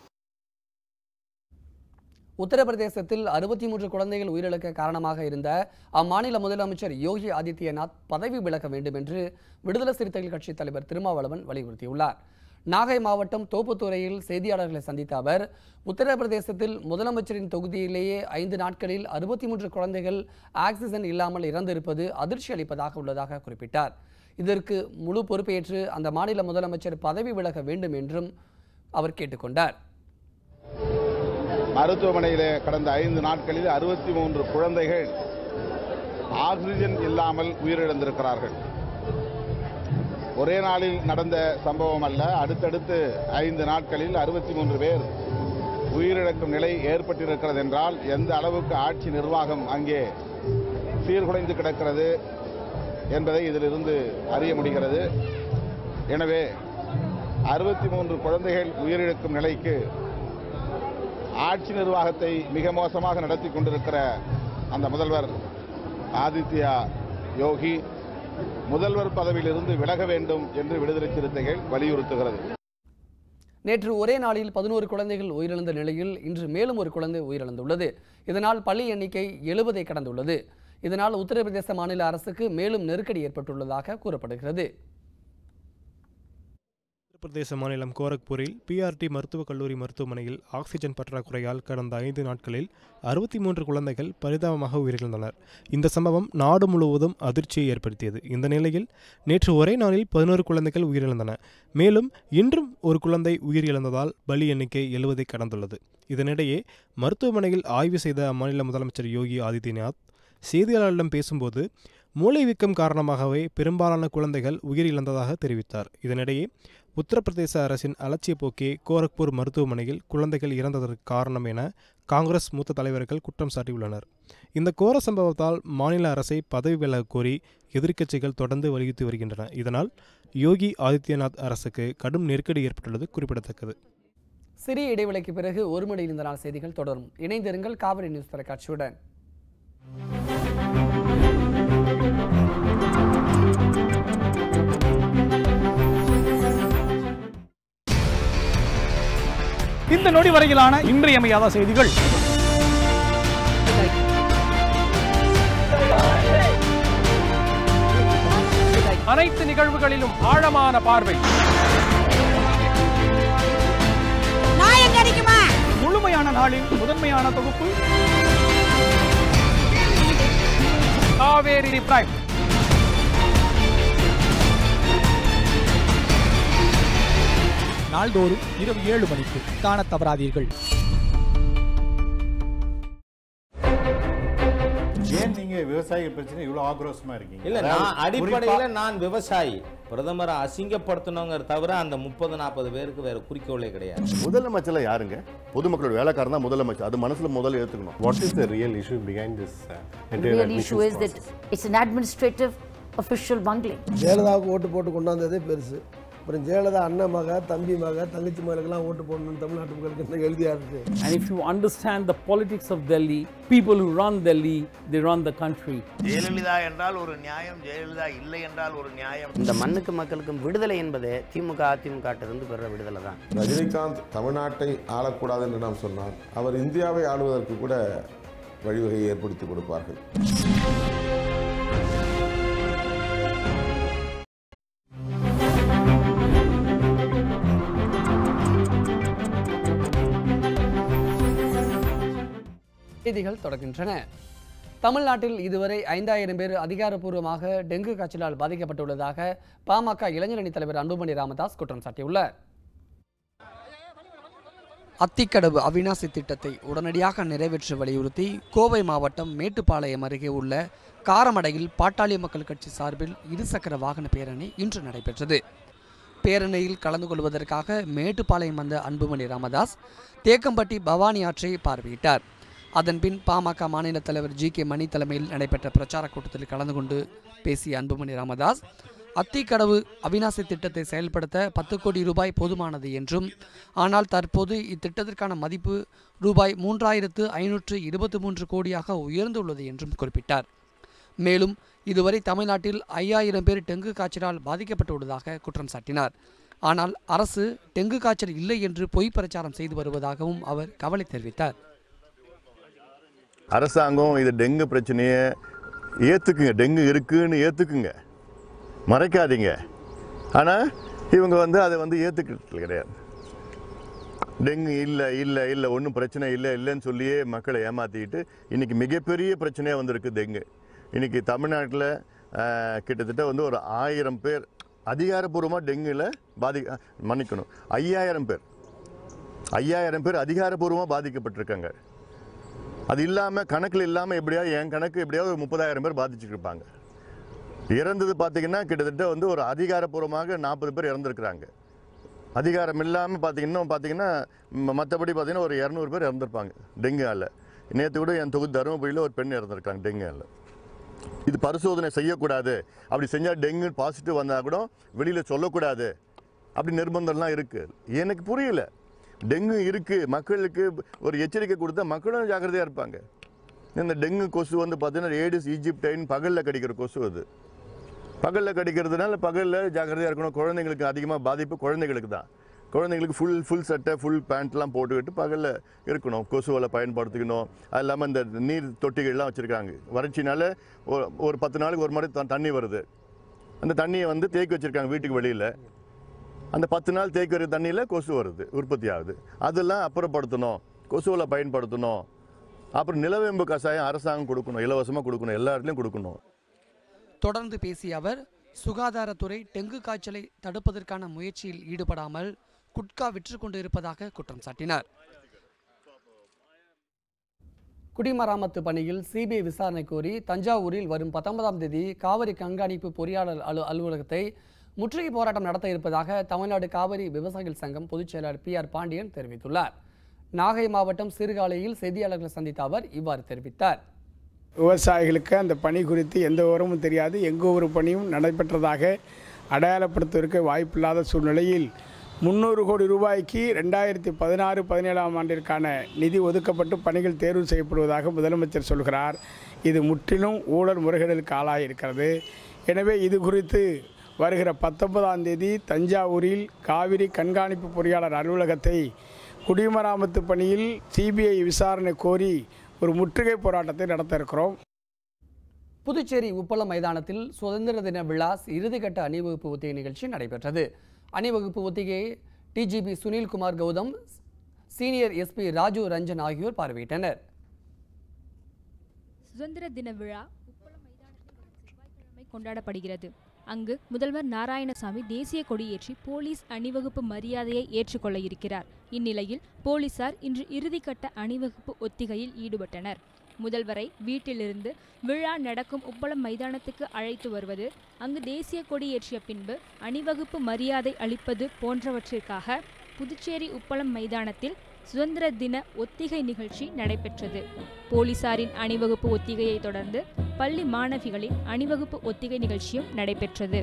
உத்தரப்பிரதேசத்தில் அறுபத்தி மூன்று குழந்தைகள் உயிரிழக்க காரணமாக இருந்த அம்மாநில முதலமைச்சர் யோகி ஆதித்யநாத் பதவி விலக வேண்டும் என்று விடுதலை சிறுத்தைகள் கட்சித் தலைவர் திருமாவளவன் வலியுறுத்தியுள்ளார் நாகை மாவட்டம் தோப்புத்துறையில் செய்தியாளர்களை சந்தித்த அவர் உத்தரப்பிரதேசத்தில் முதலமைச்சரின் தொகுதியிலேயே ஐந்து நாட்களில் அறுபத்தி மூன்று குழந்தைகள் ஆக்சிஜன் இல்லாமல் இறந்திருப்பது அதிர்ச்சி அளிப்பதாக உள்ளதாக குறிப்பிட்டார் இதற்கு முழு பொறுப்பேற்று அந்த மாநில முதலமைச்சர் பதவி விலக வேண்டும் என்றும் அவர் கேட்டுக்கொண்டார் மருத்துவமனையிலே கடந்த ஐந்து நாட்களில் அறுபத்தி மூன்று குழந்தைகள் ஆக்சிஜன் இல்லாமல் உயிரிழந்திருக்கிறார்கள் ஒரே நாளில் நடந்த சம்பவம் அல்ல அடுத்தடுத்து ஐந்து நாட்களில் அறுபத்தி மூன்று பேர் உயிரிழக்கும் நிலை ஏற்பட்டிருக்கிறது என்றால் எந்த அளவுக்கு ஆட்சி நிர்வாகம் அங்கே சீர்குலைந்து கிடக்கிறது என்பதை இதிலிருந்து அறிய முடிகிறது எனவே அறுபத்தி மூன்று குழந்தைகள் உயிரிழக்கும் நிலைக்கு ஆட்சி நிர்வாகத்தை மிக மோசமாக நடத்தி கொண்டிருக்கிற அந்த முதல்வர் ஆதித்யா யோகி முதல்வர் பதவியிலிருந்து விலக வேண்டும் என்று விடுதலை சிறுத்தைகள் வலியுறுத்துகிறது நேற்று ஒரே நாளில் பதினோரு குழந்தைகள் உயிரிழந்த நிலையில் இன்று மேலும் ஒரு குழந்தை உயிரிழந்துள்ளது இதனால் பள்ளி எண்ணிக்கை எழுபதை கடந்துள்ளது இதனால் உத்தரப்பிரதேச மாநில அரசுக்கு மேலும் நெருக்கடி ஏற்பட்டுள்ளதாக கூறப்படுகிறது உத்தரப்பிரதேச மாநிலம் கோரக்பூரில் பிஆர்டி மருத்துவக் கல்லூரி மருத்துவமனையில் ஆக்சிஜன் பற்றாக்குறையால் கடந்த ஐந்து நாட்களில் அறுபத்தி மூன்று குழந்தைகள் பரிதாபமாக உயிரிழந்தனர் இந்த சம்பவம் நாடு முழுவதும் அதிர்ச்சியை ஏற்படுத்தியது இந்த நிலையில் நேற்று ஒரே நாளில் பதினோரு குழந்தைகள் உயிரிழந்தன மேலும் இன்றும் ஒரு குழந்தை உயிரிழந்ததால் பலி எண்ணிக்கை எழுவதை கடந்துள்ளது இதனிடையே மருத்துவமனையில் ஆய்வு செய்த அம்மாநில முதலமைச்சர் யோகி ஆதித்யநாத் செய்தியாளர்களிடம் பேசும்போது மூளைவீக்கம் காரணமாகவே பெரும்பாலான குழந்தைகள் உயிரிழந்ததாக தெரிவித்தார் இதனிடையே உத்தரப்பிரதேச அரசின் அலட்சிய போக்கே கோரக்பூர் மருத்துவமனையில் குழந்தைகள் இறந்ததற்கு காரணம் என காங்கிரஸ் மூத்த தலைவர்கள் குற்றம் சாட்டியுள்ளனர் இந்த கோர சம்பவத்தால் மாநில அரசை பதவி விலக கோரி எதிர்க்கட்சிகள் தொடர்ந்து வலியுறுத்தி வருகின்றன இதனால் யோகி ஆதித்யநாத் அரசுக்கு கடும் நெருக்கடி ஏற்பட்டுள்ளது குறிப்பிடத்தக்கது சிறிய இடைவெளிக்கு பிறகு ஒரு மணியில் இந்த நாள் செய்திகள் தொடரும் இணைந்திருங்கள் காவிரி நியூஸ் தொலைக்காட்சியுடன் இந்த நொடி வரையிலான இன்றியமையாத செய்திகள் அனைத்து நிகழ்வுகளிலும் ஆழமான பார்வை நியாயம் கிடைக்குமா முழு முழுமையான நாளின் முதன்மையான தொகுப்பு காவேரி பிரைம் நாள்தோறும் இரவு ஏழு மணிக்கு காணத் தவறாதீர்கள் ஏன் நீங்க விவசாயிகள் பிரச்சனை இவ்வளவு ஆக்ரோஷமா இருக்கீங்க இல்ல அதாவது நான் அடிப்படையில குறிப்பா- நான் விவசாயி பிரதமரை அசிங்கப்படுத்தணுங்கிற தவிர அந்த முப்பது நாற்பது பேருக்கு வேற குறிக்கோளே கிடையாது முதலமைச்சர் யாருங்க பொதுமக்களோட வேலைக்காரன் தான் முதலமைச்சர் அது மனசுல முதல்ல ஏத்துக்கணும் what is the real issue behind this The real issue is that it's an administrative official bungling. ஜெயலலிதாவுக்கு ஓட்டு போட்டு கொண்டாந்ததே பெருசு அப்புறம் ஜெயலலிதா அண்ணன் மக தம்பி மக தங்கச்சி மகளுக்கெல்லாம் ஓட்டு போடணும்னு தமிழ்நாட்டு மக்களுக்கு என்ன எழுதியா இருக்கு And if you understand the politics of Delhi, people who run Delhi, they run the country. Jayalalithaa என்றால் ஒரு நியாயம் ஜெயலலிதா இல்லை என்றால் ஒரு நியாயம் இந்த மண்ணுக்கு மக்களுக்கும் விடுதலை என்பது திமுக அதிமுக இருந்து பெற விடுதலை தான் ரஜினிகாந்த் தமிழ்நாட்டை ஆளக்கூடாது என்று நாம் சொன்னால் அவர் இந்தியாவை ஆளுவதற்கு கூட வழிவகையை ஏற்படுத்தி கொடுப்பார்கள் செய்திகள் தொடர்கின்றன தமிழ்நாட்டில் இதுவரை ஐந்தாயிரம் பேர் அதிகாரப்பூர்வமாக டெங்கு காய்ச்சலால் பாதிக்கப்பட்டுள்ளதாக பாமக இளைஞரணி தலைவர் அன்புமணி ராமதாஸ் குற்றம் சாட்டியுள்ளார் அத்திக்கடவு அவிநாசி திட்டத்தை உடனடியாக நிறைவேற்ற வலியுறுத்தி கோவை மாவட்டம் மேட்டுப்பாளையம் அருகே உள்ள காரமடையில் பாட்டாளி மக்கள் கட்சி சார்பில் இருசக்கர வாகன பேரணி இன்று நடைபெற்றது பேரணியில் கலந்து கொள்வதற்காக மேட்டுப்பாளையம் வந்த அன்புமணி ராமதாஸ் தேக்கம்பட்டி பவானி ஆற்றை பார்வையிட்டார் அதன்பின் பாமக மாநில தலைவர் ஜி கே மணி தலைமையில் நடைபெற்ற பிரச்சார கூட்டத்தில் கலந்து கொண்டு பேசிய அன்புமணி ராமதாஸ் அத்திக்கடவு அவிநாசி திட்டத்தை செயல்படுத்த பத்து கோடி ரூபாய் போதுமானது என்றும் ஆனால் தற்போது இத்திட்டத்திற்கான மதிப்பு ரூபாய் மூன்றாயிரத்து ஐநூற்று இருபத்தி மூன்று கோடியாக உயர்ந்துள்ளது என்றும் குறிப்பிட்டார் மேலும் இதுவரை தமிழ்நாட்டில் ஐயாயிரம் பேர் டெங்கு காய்ச்சலால் பாதிக்கப்பட்டுள்ளதாக குற்றம் சாட்டினார் ஆனால் அரசு டெங்கு காய்ச்சல் இல்லை என்று பொய் பிரச்சாரம் செய்து வருவதாகவும் அவர் கவலை தெரிவித்தார் அரசாங்கம் இது டெங்கு பிரச்சனையை ஏற்றுக்குங்க டெங்கு இருக்குன்னு ஏற்றுக்குங்க மறைக்காதீங்க ஆனால் இவங்க வந்து அதை வந்து ஏற்றுக்கிறது கிடையாது டெங்கு இல்லை இல்லை இல்லை ஒன்றும் பிரச்சனை இல்லை இல்லைன்னு சொல்லியே மக்களை ஏமாற்றிக்கிட்டு இன்றைக்கி மிகப்பெரிய பிரச்சனையாக வந்திருக்கு டெங்கு இன்றைக்கி தமிழ்நாட்டில் கிட்டத்தட்ட வந்து ஒரு ஆயிரம் பேர் அதிகாரப்பூர்வமாக டெங்குல பாதி மன்னிக்கணும் ஐயாயிரம் பேர் ஐயாயிரம் பேர் அதிகாரப்பூர்வமாக பாதிக்கப்பட்டிருக்காங்க அது இல்லாமல் கணக்கில் இல்லாமல் எப்படியாவது என் கணக்கு எப்படியாவது ஒரு முப்பதாயிரம் பேர் பாதிச்சுட்டு இருப்பாங்க இறந்தது பார்த்தீங்கன்னா கிட்டத்தட்ட வந்து ஒரு அதிகாரப்பூர்வமாக நாற்பது பேர் இறந்துருக்குறாங்க அதிகாரம் இல்லாமல் பார்த்தீங்கன்னா பார்த்தீங்கன்னா மற்றபடி பார்த்தீங்கன்னா ஒரு இரநூறு பேர் இறந்துருப்பாங்க டெங்குவால் நேற்று கூட என் தொகுதி தருமபுரியில் ஒரு பெண் இறந்துருக்காங்க டெங்குவால் இது பரிசோதனை செய்யக்கூடாது அப்படி செஞ்சால் டெங்கு பாசிட்டிவ் வந்தால் கூட வெளியில் சொல்லக்கூடாது அப்படி நிர்பந்தம்லாம் இருக்குது எனக்கு புரியல டெங்கு இருக்குது மக்களுக்கு ஒரு எச்சரிக்கை கொடுத்தா மக்களும் ஜாக்கிரதையாக இருப்பாங்க இந்த டெங்கு கொசு வந்து பார்த்தீங்கன்னா ஏடிஸ் ஈஜிப்டைன் பகலில் கடிக்கிற கொசு அது பகலில் கடிக்கிறதுனால பகலில் ஜாக்கிரதையாக இருக்கணும் குழந்தைங்களுக்கு அதிகமாக பாதிப்பு குழந்தைங்களுக்கு தான் குழந்தைங்களுக்கு ஃபுல் ஃபுல் சட்டை ஃபுல் பேண்ட்லாம் போட்டுக்கிட்டு பகலில் இருக்கணும் கொசுவலை பயன்படுத்திக்கணும் அது இல்லாமல் இந்த நீர் தொட்டிகள்லாம் வச்சுருக்காங்க வறட்சினால ஒரு ஒரு பத்து நாளுக்கு ஒரு முறை த- தண்ணி வருது அந்த தண்ணியை வந்து தேக்கி வச்சுருக்காங்க வீட்டுக்கு வெளியில் அந்த பத்து நாள் தேக்கி வர தண்ணியில் கொசு வருது உற்பத்தி ஆகுது அதெல்லாம் அப்புறப்படுத்தணும் கொசுவலை பயன்படுத்தணும் அப்புறம் நிலவேம்பு கஷாயம் அரசாங்கம் கொடுக்கணும் இலவசமாக கொடுக்கணும் எல்லா இடத்துலையும் கொடுக்கணும் தொடர்ந்து பேசிய அவர் சுகாதாரத்துறை டெங்கு காய்ச்சலை தடுப்பதற்கான முயற்சியில் ஈடுபடாமல் குட்கா விற்று கொண்டு இருப்பதாக குற்றம் சாட்டினார் குடிமராமத்து பணியில் சிபிஐ விசாரணை கோரி தஞ்சாவூரில் வரும் பத்தொன்பதாம் தேதி காவிரி கண்காணிப்பு பொறியாளர் அலு அலுவலகத்தை முற்றுகை போராட்டம் நடத்த இருப்பதாக தமிழ்நாடு காவிரி விவசாயிகள் சங்கம் பொதுச் செயலாளர் பி ஆர் பாண்டியன் தெரிவித்துள்ளார் நாகை மாவட்டம் சிறுகாலையில் செய்தியாளர்களை சந்தித்த அவர் இவ்வாறு தெரிவித்தார் விவசாயிகளுக்கு அந்த பணி குறித்து எந்த விவரமும் தெரியாது எங்கு ஒரு பணியும் நடைபெற்றதாக அடையாளப்படுத்துவதற்கு வாய்ப்பில்லாத சூழ்நிலையில் முந்நூறு கோடி ரூபாய்க்கு ரெண்டாயிரத்தி பதினாறு பதினேழாம் ஆண்டிற்கான நிதி ஒதுக்கப்பட்டு பணிகள் தேர்வு செய்யப்படுவதாக முதலமைச்சர் சொல்கிறார் இது முற்றிலும் ஊழல் முறைகேடுகளுக்கு ஆளாயிருக்கிறது எனவே இது குறித்து வருகிற பத்தொன்பதாம் தேதி தஞ்சாவூரில் காவிரி கண்காணிப்பு பொறியாளர் அலுவலகத்தை குடிமராமத்து பணியில் சிபிஐ விசாரணை கோரி ஒரு முற்றுகை போராட்டத்தை நடத்த இருக்கிறோம் புதுச்சேரி உப்பளம் மைதானத்தில் சுதந்திர தின விழா இறுதிக்கட்ட அணிவகுப்பு ஒத்திகை நிகழ்ச்சி நடைபெற்றது அணிவகுப்பு ஒத்திகையை DGP Sunilkumar Gautam senior SP Raju Ranjan ஆகியோர் பார்வையிட்டனர் சுதந்திர தின விழா உப்பளம் மைதானத்தில் வரும் செவ்வாய்க்கிழமை கொண்டாடப்படுகிறது அங்கு முதல்வர் நாராயணசாமி தேசிய கொடியேற்றி போலீஸ் அணிவகுப்பு மரியாதையை ஏற்றுக்கொள்ள இருக்கிறார் இந்நிலையில் போலீசார் இன்று இறுதிக்கட்ட அணிவகுப்பு ஒத்திகையில் ஈடுபட்டனர் முதல்வரை வீட்டிலிருந்து விழா நடக்கும் உப்பளம் மைதானத்துக்கு அழைத்து வருவது அங்கு தேசிய கொடியேற்றிய பின்பு அணிவகுப்பு மரியாதை அளிப்பது போன்றவற்றிற்காக புதுச்சேரி உப்பளம் மைதானத்தில் சுதந்திர தின ஒத்திகை நிகழ்ச்சி நடைபெற்றது போலீசாரின் அணிவகுப்பு ஒத்திகையை தொடர்ந்து பள்ளி மாணவிகளின் அணிவகுப்பு ஒத்திகை நிகழ்ச்சியும் நடைபெற்றது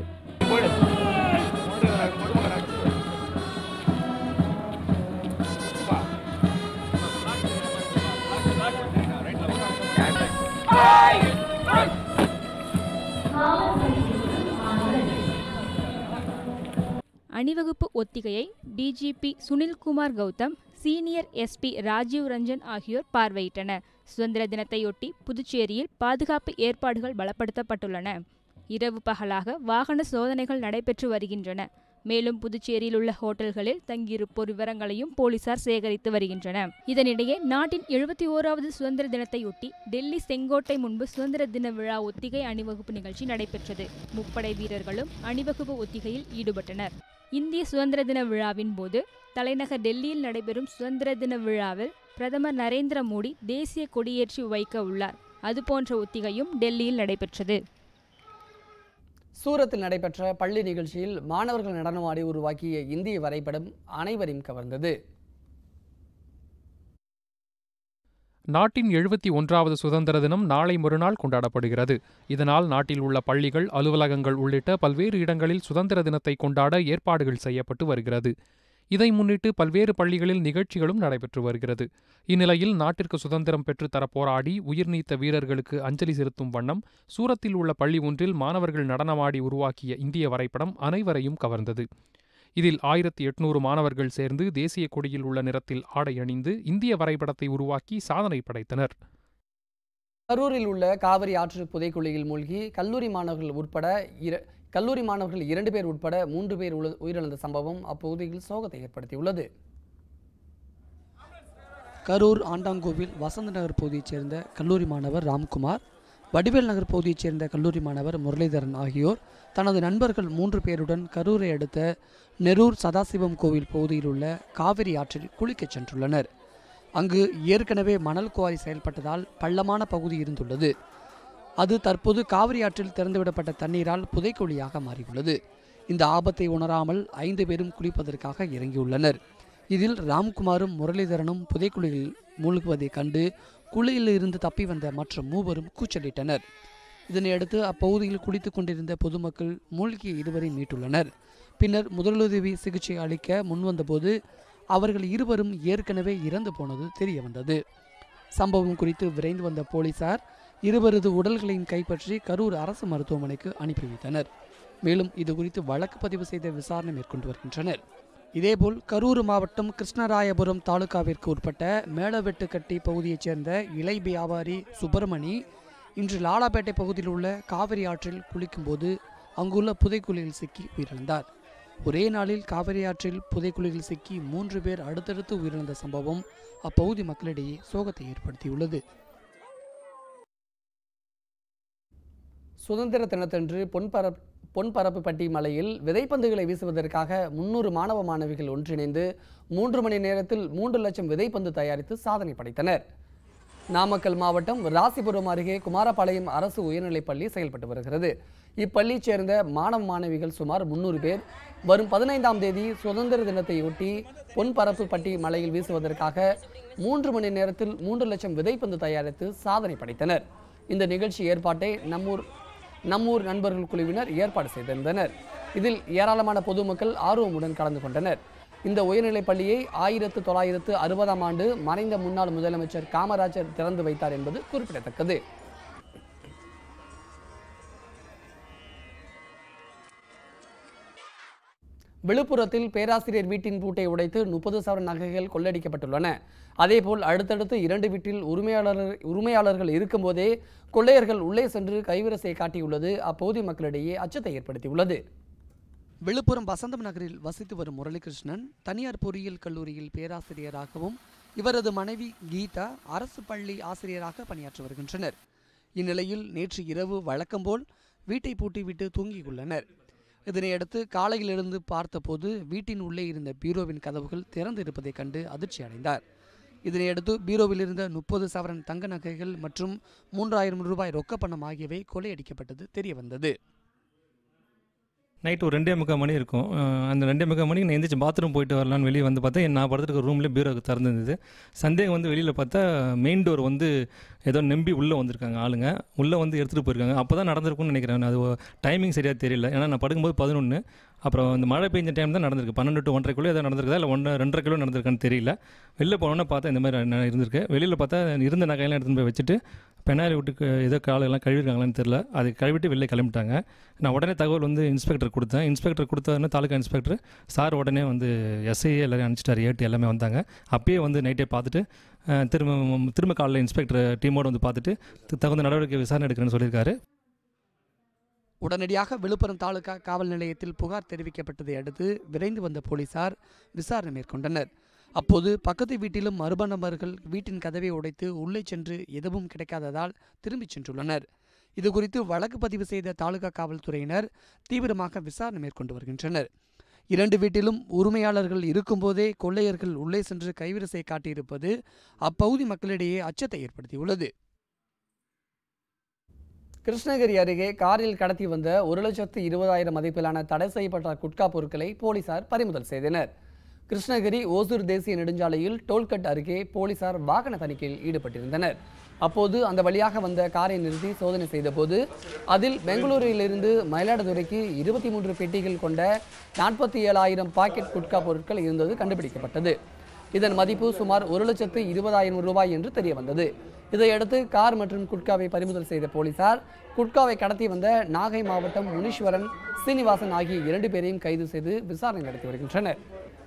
அணிவகுப்பு ஒத்திகையை DGP Sunilkumar Gautam senior SP Rajeev Ranjan ஆகியோர் பார்வையிட்டனர் சுதந்திர தினத்தையொட்டி புதுச்சேரியில் பாதுகாப்பு ஏற்பாடுகள் பலப்படுத்தப்பட்டுள்ளன இரவு பகலாக வாகன சோதனைகள் நடைபெற்று வருகின்றன மேலும் புதுச்சேரியில் உள்ள ஹோட்டல்களில் தங்கியிருப்போர் விவரங்களையும் போலீசார் சேகரித்து வருகின்றனர் இதனிடையே நாட்டின் எழுபத்தி ஓராவது சுதந்திர தினத்தையொட்டி டெல்லி செங்கோட்டை முன்பு சுதந்திர தின விழா ஒத்திகை அணிவகுப்பு நிகழ்ச்சி நடைபெற்றது முப்படை வீரர்களும் அணிவகுப்பு ஒத்திகையில் ஈடுபட்டனர் இந்திய சுதந்திர தின விழாவின் போது தலைநகர் டெல்லியில் நடைபெறும் சுதந்திர தின விழாவில் பிரதமர் நரேந்திர மோடி தேசிய கொடியேற்றி வைக்க உள்ளார் அதுபோன்ற ஒத்திகையும் டெல்லியில் நடைபெற்றது சூரத்தில் நடைபெற்ற பள்ளி நிகழ்ச்சியில் மாணவர்கள் நடனமாடி உருவாக்கிய இந்திய வரைபடம் அனைவரையும் கவர்ந்தது நாட்டின் எழுபத்தி ஒன்றாவது சுதந்திர தினம் நாளை மறுநாள் கொண்டாடப்படுகிறது இதனால் நாட்டில் உள்ள பள்ளிகள் அலுவலகங்கள் உள்ளிட்ட பல்வேறு இடங்களில் சுதந்திர தினத்தை கொண்டாட ஏற்பாடுகள் செய்யப்பட்டு வருகிறது இதை முன்னிட்டு பல்வேறு பள்ளிகளில் நிகழ்ச்சிகளும் நடைபெற்று வருகிறது இந்நிலையில் நாட்டிற்கு சுதந்திரம் பெற்றுத்தர போராடி உயிர் நீத்த வீரர்களுக்கு அஞ்சலி செலுத்தும் வண்ணம் சூரத்தில் உள்ள பள்ளி ஒன்றில் மாணவர்கள் நடனமாடி உருவாக்கிய இந்திய வரைபடம் அனைவரையும் கவர்ந்தது இதில் ஆயிரத்தி எட்நூறு மாணவர்கள் சேர்ந்து தேசிய கொடியில் உள்ள நிறத்தில் ஆடை அணிந்து இந்திய வரைபடத்தை உருவாக்கி சாதனை படைத்தனர் கரூரில் உள்ள காவிரி ஆற்று புதைக்குழியில் மூழ்கி கல்லூரி மாணவர்கள் உட்பட இர கல்லூரி மாணவர்கள் இரண்டு பேர் உட்பட மூன்று பேர் உள- உயிரிழந்த சம்பவம் அப்பகுதியில் சோகத்தை ஏற்படுத்தியுள்ளது கரூர் ஆண்டாங்கோவில் வசந்த நகர் பகுதியைச் சேர்ந்த கல்லூரி மாணவர் ராம்குமார் வடிவேல் நகர் பகுதியைச் சேர்ந்த கல்லூரி மாணவர் முரளிதரன் ஆகியோர் தனது நண்பர்கள் மூன்று பேருடன் கரூரை அடுத்த நெரூர் சதாசிவம் கோவில் பகுதியில் உள்ள காவிரி ஆற்றில் குளிக்கச் சென்றுள்ளனர் அங்கு ஏற்கனவே மணல் குவாரி செயல்பட்டதால் பள்ளமான பகுதி இருந்துள்ளது அது தற்போது காவிரி ஆற்றில் திறந்துவிடப்பட்ட தண்ணீரால் புதைக்குழியாக மாறியுள்ளது இந்த ஆபத்தை உணராமல் ஐந்து பேரும் குளிப்பதற்காக இறங்கியுள்ளனர் இதில் ராம்குமாரும் முரளிதரனும் புதைக்குழியில் மூழ்குவதைக் கண்டு குழியில் இருந்து தப்பி வந்த மற்ற மூவரும் கூச்சலிட்டனர் இதனையடுத்து அப்பகுதியில் குளித்துக் கொண்டிருந்த பொதுமக்கள் மூழ்கிய இருவரை மீட்டுள்ளனர் பின்னர் முதலுதவி சிகிச்சை அளிக்க முன்வந்தபோது அவர்கள் இருவரும் ஏற்கனவே இறந்து போனது தெரிய வந்தது சம்பவம் குறித்து விரைந்து வந்த போலீசார் இருவரது உடல்களையும் கைப்பற்றி கரூர் அரசு மருத்துவமனைக்கு அனுப்பி வைத்தனர் மேலும் இது குறித்து வழக்கு பதிவு செய்த விசாரணை மேற்கொண்டு வருகின்றனர் இதேபோல் கரூர் மாவட்டம் கிருஷ்ணராயபுரம் தாலுகாவிற்கு உட்பட்ட மேலவெட்டுக்கட்டி பகுதியைச் சேர்ந்த இலை வியாபாரி சுப்பிரமணி இன்று லாலாப்பேட்டை பகுதியில் உள்ள காவிரி ஆற்றில் குளிக்கும்போது அங்குள்ள புதைக்குழியில் சிக்கி உயிரிழந்தார் ஒரே நாளில் காவிரி ஆற்றில் புதைக்குழியில் சிக்கி மூன்று பேர் அடுத்தடுத்து உயிரிழந்த சம்பவம் அப்பகுதி மக்களிடையே சோகத்தை ஏற்படுத்தியுள்ளது சுதந்திர தினத்தன்று பொன்பரப் பொன்பரப்புப்பட்டி மலையில் விதைப்பந்துகளை வீசுவதற்காக முன்னூறு மாணவ மாணவிகள் ஒன்றிணைந்து மூன்று மணி நேரத்தில் மூன்று லட்சம் விதைப்பந்து தயாரித்து சாதனை படைத்தனர் நாமக்கல் மாவட்டம் ராசிபுரம் அருகே குமாரபாளையம் அரசு உயர்நிலைப்பள்ளி செயல்பட்டு வருகிறது இப்பள்ளியைச் சேர்ந்த மாணவ மாணவிகள் சுமார் முன்னூறு பேர் வரும் பதினைந்தாம் தேதி சுதந்திர தினத்தையொட்டி பொன்பரப்புப்பட்டி மலையில் வீசுவதற்காக மூன்று மணி நேரத்தில் மூன்று லட்சம் விதைப்பந்து தயாரித்து சாதனை படைத்தனர் இந்த நிகழ்ச்சி ஏற்பாட்டை நம்மூர் நம்மூர் நண்பர்கள் குழுவினர் ஏற்பாடு செய்திருந்தனர் இதில் ஏராளமான பொதுமக்கள் ஆர்வமுடன் கலந்து கொண்டனர் இந்த உயர்நிலைப் பள்ளியை ஆயிரத்து தொள்ளாயிரத்து அறுபதாம் ஆண்டு மறைந்த முன்னாள் முதலமைச்சர் காமராஜர் திறந்து வைத்தார் என்பது குறிப்பிடத்தக்கது விழுப்புரத்தில் பேராசிரியர் வீட்டின் பூட்டை உடைத்து முப்பது சவரன் நகைகள் கொள்ளையடிக்கப்பட்டுள்ளன அதேபோல் அடுத்தடுத்து இரண்டு வீட்டில் உரிமையாளர் உரிமையாளர்கள் இருக்கும்போதே கொள்ளையர்கள் உள்ளே சென்று கைவரிசை காட்டியுள்ளது அப்பகுதி மக்களிடையே அச்சத்தை ஏற்படுத்தியுள்ளது விழுப்புரம் வசந்தம் நகரில் வசித்து வரும் முரளிகிருஷ்ணன் தனியார் பொறியியல் கல்லூரியில் பேராசிரியராகவும் இவரது மனைவி கீதா அரசு பள்ளி ஆசிரியராக பணியாற்றி வருகின்றனர் இந்நிலையில் நேற்று இரவு வழக்கம்போல் வீட்டை பூட்டிவிட்டு தூங்கியுள்ளனர் இதனையடுத்து காலையிலிருந்து பார்த்தபோது வீட்டின் உள்ளே இருந்த பீரோவின் கதவுகள் திறந்து இருப்பதைக் கண்டு அதிர்ச்சி அடைந்தார் இதனையடுத்து பீரோவில் இருந்த முப்பது சவரன் தங்க நகைகள் மற்றும் மூன்றாயிரம் ரூபாய் ரொக்கப்பணம் ஆகியவை கொள்ளையடிக்கப்பட்டது தெரியவந்தது நைட் ஒரு ரெண்டே முக்கால் மணி இருக்கும் அஹ் அந்த ரெண்டே முக்கால் மணிக்கு நான் எந்திரிச்சு பாத்ரூம் போயிட்டு வரலான்னு வெளியே வந்து பார்த்தா நான் படுத்துருக்க ரூம்லேயே பீரோ திறந்துருந்தது சந்தேகம் வந்து வெளியில் பார்த்தா மெயின் டோர் வந்து ஏதோ நம்பி உள்ளே வந்திருக்காங்க ஆளுங்க உள்ளே வந்து எடுத்துகிட்டு போயிருக்காங்க அப்போ தான் நடந்திருக்கும்னு நினைக்கிறேன் அது டைமிங் சரியாக தெரியல ஏன்னா நான் படுக்கும்போது பதினொன்று அப்புறம் இந்த மழை பெஞ்ச டைம் தான் நடந்திருக்கு பன்னெண்டு டு ஒன்றரை ஏதோ நடந்திருக்குதா இல்லை ஒன்றரை ரெண்டரை கிலோ நடந்திருக்கான்னு தெரியல வெளில போனோன்னே பார்த்தா இந்த மாதிரி ந- இருந்திருக்கு வெளியில் பார்த்தா இருந்த நகையெல்லாம் எடுத்துன்னு போய் வச்சுட்டு பெனாலி விட்டு ஏதோ காலையெல்லாம் கழுவிருக்காங்களான்னு தெரியல அது கழுவிட்டு வெளில கிளம்பிட்டாங்க நான் உடனே தகவல் வந்து இன்ஸ்பெக்டர் கொடுத்தேன் இன்ஸ்பெக்டர் கொடுத்தோன்னே தாலுக்கா இன்ஸ்பெக்டர் சார் உடனே வந்து எஸ்ஐ எல்லாரையும் அனுப்பிச்சிட்டாரு ஏட்டு எல்லாமே வந்தாங்க அப்பயே வந்து நைட்டே பார்த்துட்டு அஹ், திரும்ப திரும்ப காலையில் இன்ஸ்பெக்டர் டீமோடு வந்து பார்த்துட்டு த- தகுந்த நடவடிக்கை விசாரணை எடுக்கிறேன்னு சொல்லியிருக்காரு உடனடியாக விழுப்புரம் தாலுகா காவல் நிலையத்தில் புகார் தெரிவிக்கப்பட்டதை அடுத்து விரைந்து வந்த போலீசார் விசாரணை மேற்கொண்டனர் அப்போது பக்கத்து வீட்டிலும் மர்ம நபர்கள் வீட்டின் கதவை உடைத்து உள்ளே சென்று எதுவும் கிடைக்காததால் திரும்பிச் சென்றுள்ளனர் இதுகுறித்து வழக்கு பதிவு செய்த தாலுகா காவல்துறையினர் தீவிரமாக விசாரணை மேற்கொண்டு வருகின்றனர் இரண்டு வீட்டிலும் உரிமையாளர்கள் இருக்கும்போதே கொள்ளையர்கள் உள்ளே சென்று கைவரிசை காட்டியிருப்பது அப்பகுதி மக்களிடையே அச்சத்தை ஏற்படுத்தியுள்ளது கிருஷ்ணகிரி அருகே காரில் கடத்தி வந்த ஒரு லட்சத்து இருபதாயிரம் மதிப்பிலான தடை செய்யப்பட்ட குட்கா பொருட்களை போலீசார் பறிமுதல் செய்தனர் கிருஷ்ணகிரி ஓசூர் தேசிய நெடுஞ்சாலையில் டோல்கட் அருகே போலீசார் வாகன தணிக்கையில் ஈடுபட்டிருந்தனர் அப்போது அந்த வழியாக வந்த காரை நிறுத்தி சோதனை செய்தபோது அதில் பெங்களூரிலிருந்து மயிலாடுதுறைக்கு இருபத்தி மூன்று பெட்டிகள் கொண்ட நாற்பத்தி ஏழாயிரம் பாக்கெட் குட்கா பொருட்கள் இருந்தது கண்டுபிடிக்கப்பட்டது இதன் மதிப்பு சுமார் ஒரு லட்சத்து இருபதாயிரம் ரூபாய் என்று தெரிய வந்தது இதையடுத்து கார் மற்றும் குட்காவை பறிமுதல் செய்த போலீசார் குட்காவை கடத்தி வந்த நாகை மாவட்டம் முனீஸ்வரன் சீனிவாசன் ஆகிய இரண்டு பேரையும் கைது செய்து விசாரணை நடத்தி வருகின்றனர்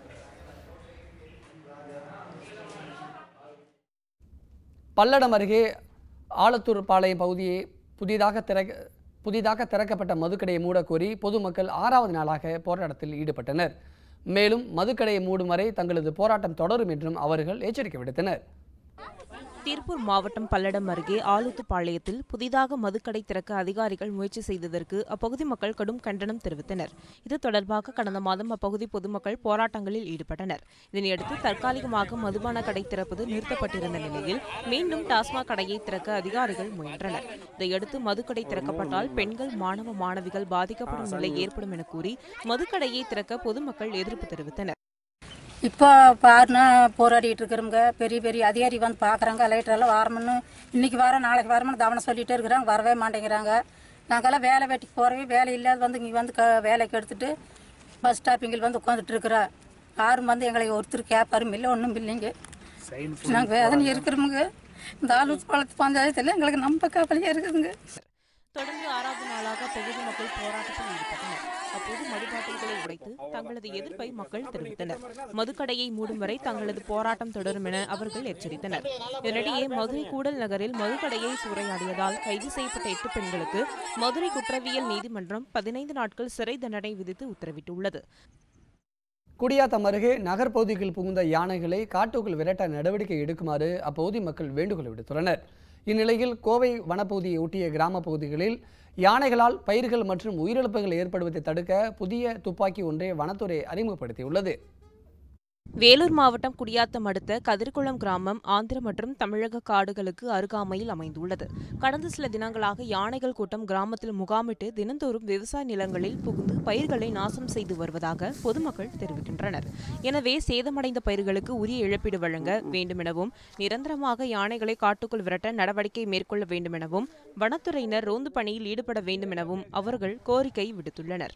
பல்லடம் அருகே ஆலத்தூர் பாளையம் பகுதியை புதிதாக திறக்க புதிதாக திறக்கப்பட்ட மதுக்கடையை மூடக்கோரி பொதுமக்கள் ஆறாவது நாளாக போராட்டத்தில் ஈடுபட்டனர் மேலும் மதுக்கடையை மூடும் வரை தங்களது போராட்டம் தொடரும் என்றும் அவர்கள் எச்சரிக்கை விடுத்தனர் திருப்பூர் மாவட்டம் பல்லடம் அருகே ஆலுத்துப்பாளையத்தில் புதிதாக மதுக்கடை திறக்க அதிகாரிகள் முயற்சி செய்ததற்கு அப்பகுதி மக்கள் கடும் கண்டனம் தெரிவித்தனர் இது தொடர்பாக கடந்த மாதம் அப்பகுதி பொதுமக்கள் போராட்டங்களில் ஈடுபட்டனர் இதனையடுத்து தற்காலிகமாக மதுபான கடை திறப்பது நிறுத்தப்பட்டிருந்த நிலையில் மீண்டும் டாஸ்மாக் கடையை திறக்க அதிகாரிகள் முயன்றனர் இதையடுத்து மதுக்கடை திறக்கப்பட்டால் பெண்கள் மாணவ மாணவிகள் பாதிக்கப்படும் நிலை ஏற்படும் என கூறி மதுக்கடையை திறக்க பொதுமக்கள் எதிர்ப்பு தெரிவித்தனர் இப்போ பாருன்னா போராடிட்டு இருக்கிறவங்க பெரிய பெரிய அதிகாரி வந்து பார்க்குறாங்க லைட்டரெல்லாம் வரணும்னு இன்னைக்கு வர நாளைக்கு வரணும்னு கவனம் சொல்லிட்டே இருக்கிறாங்க வரவே மாட்டேங்கிறாங்க நாங்கெல்லாம் வேலை வெட்டிக்கு போகிறவே வேலை இல்லாத வந்து இங்கே வந்து க வேலைக்கு எடுத்துட்டு பஸ் ஸ்டாப்பிங்கில் வந்து உட்காந்துட்டு இருக்கிறோம் யாரும் வந்து எங்களை ஒருத்தர் கேட்பாரும் இல்லை ஒன்றும் இல்லைங்க நாங்கள் வேதனை இருக்கிறோமுங்க இந்த ஆலூர் பாலத்து பஞ்சாயத்தில் எங்களுக்கு நம்ப கவலையாக இருக்குதுங்க தொடர்ந்து ஆறாவது நாளாக பகுதி மக்கள் போராட்டத்தில் ஈடுபட்டனர் அப்போது மதுபாட்டில்களை உடைத்து தங்களது எதிர்ப்பை மக்கள் தெரிவித்தனர் மதுக்கடையை மூடும் வரை தங்களது போராட்டம் தொடரும் என அவர்கள் எச்சரித்தனர் இதனிடையே மதுரை கூடல் நகரில் மதுக்கடையை சூறையாடியதால் கைது செய்யப்பட்ட எட்டு பெண்களுக்கு மதுரை குற்றவியல் நீதிமன்றம் பதினைந்து நாட்கள் சிறை தண்டனை விதித்து உத்தரவிட்டுள்ளது குடியாத்தம் அருகே நகர்ப்பகுதிகளில் புகுந்த யானைகளை காட்டுக்குள் விரட்ட நடவடிக்கை எடுக்குமாறு அப்பகுதி மக்கள் வேண்டுகோள் விடுத்துள்ளனர் இந்நிலையில் கோவை வனப்பகுதியை ஒட்டிய கிராம பகுதிகளில் யானைகளால் பயிர்கள் மற்றும் உயிரிழப்புகள் ஏற்படுவதை தடுக்க புதிய துப்பாக்கி ஒன்றை வனத்துறை அறிமுகப்படுத்தியுள்ளது வேலூர் மாவட்டம் குடியாத்தம் அடுத்த கதிர்குளம் கிராமம் ஆந்திர மற்றும் தமிழக காடுகளுக்கு அருகாமையில் அமைந்துள்ளது கடந்த சில தினங்களாக யானைகள் கூட்டம் கிராமத்தில் முகாமிட்டு தினந்தோறும் விவசாய நிலங்களில் புகுந்து பயிர்களை நாசம் செய்து வருவதாக பொதுமக்கள் தெரிவிக்கின்றனர் எனவே சேதமடைந்த பயிர்களுக்கு உரிய இழப்பீடு வழங்க வேண்டுமெனவும் நிரந்தரமாக யானைகளை காட்டுக்குள் விரட்ட நடவடிக்கை மேற்கொள்ள வேண்டுமெனவும் வனத்துறையினர் ரோந்து பணியில் ஈடுபட வேண்டுமெனவும் அவர்கள் கோரிக்கை விடுத்துள்ளனர்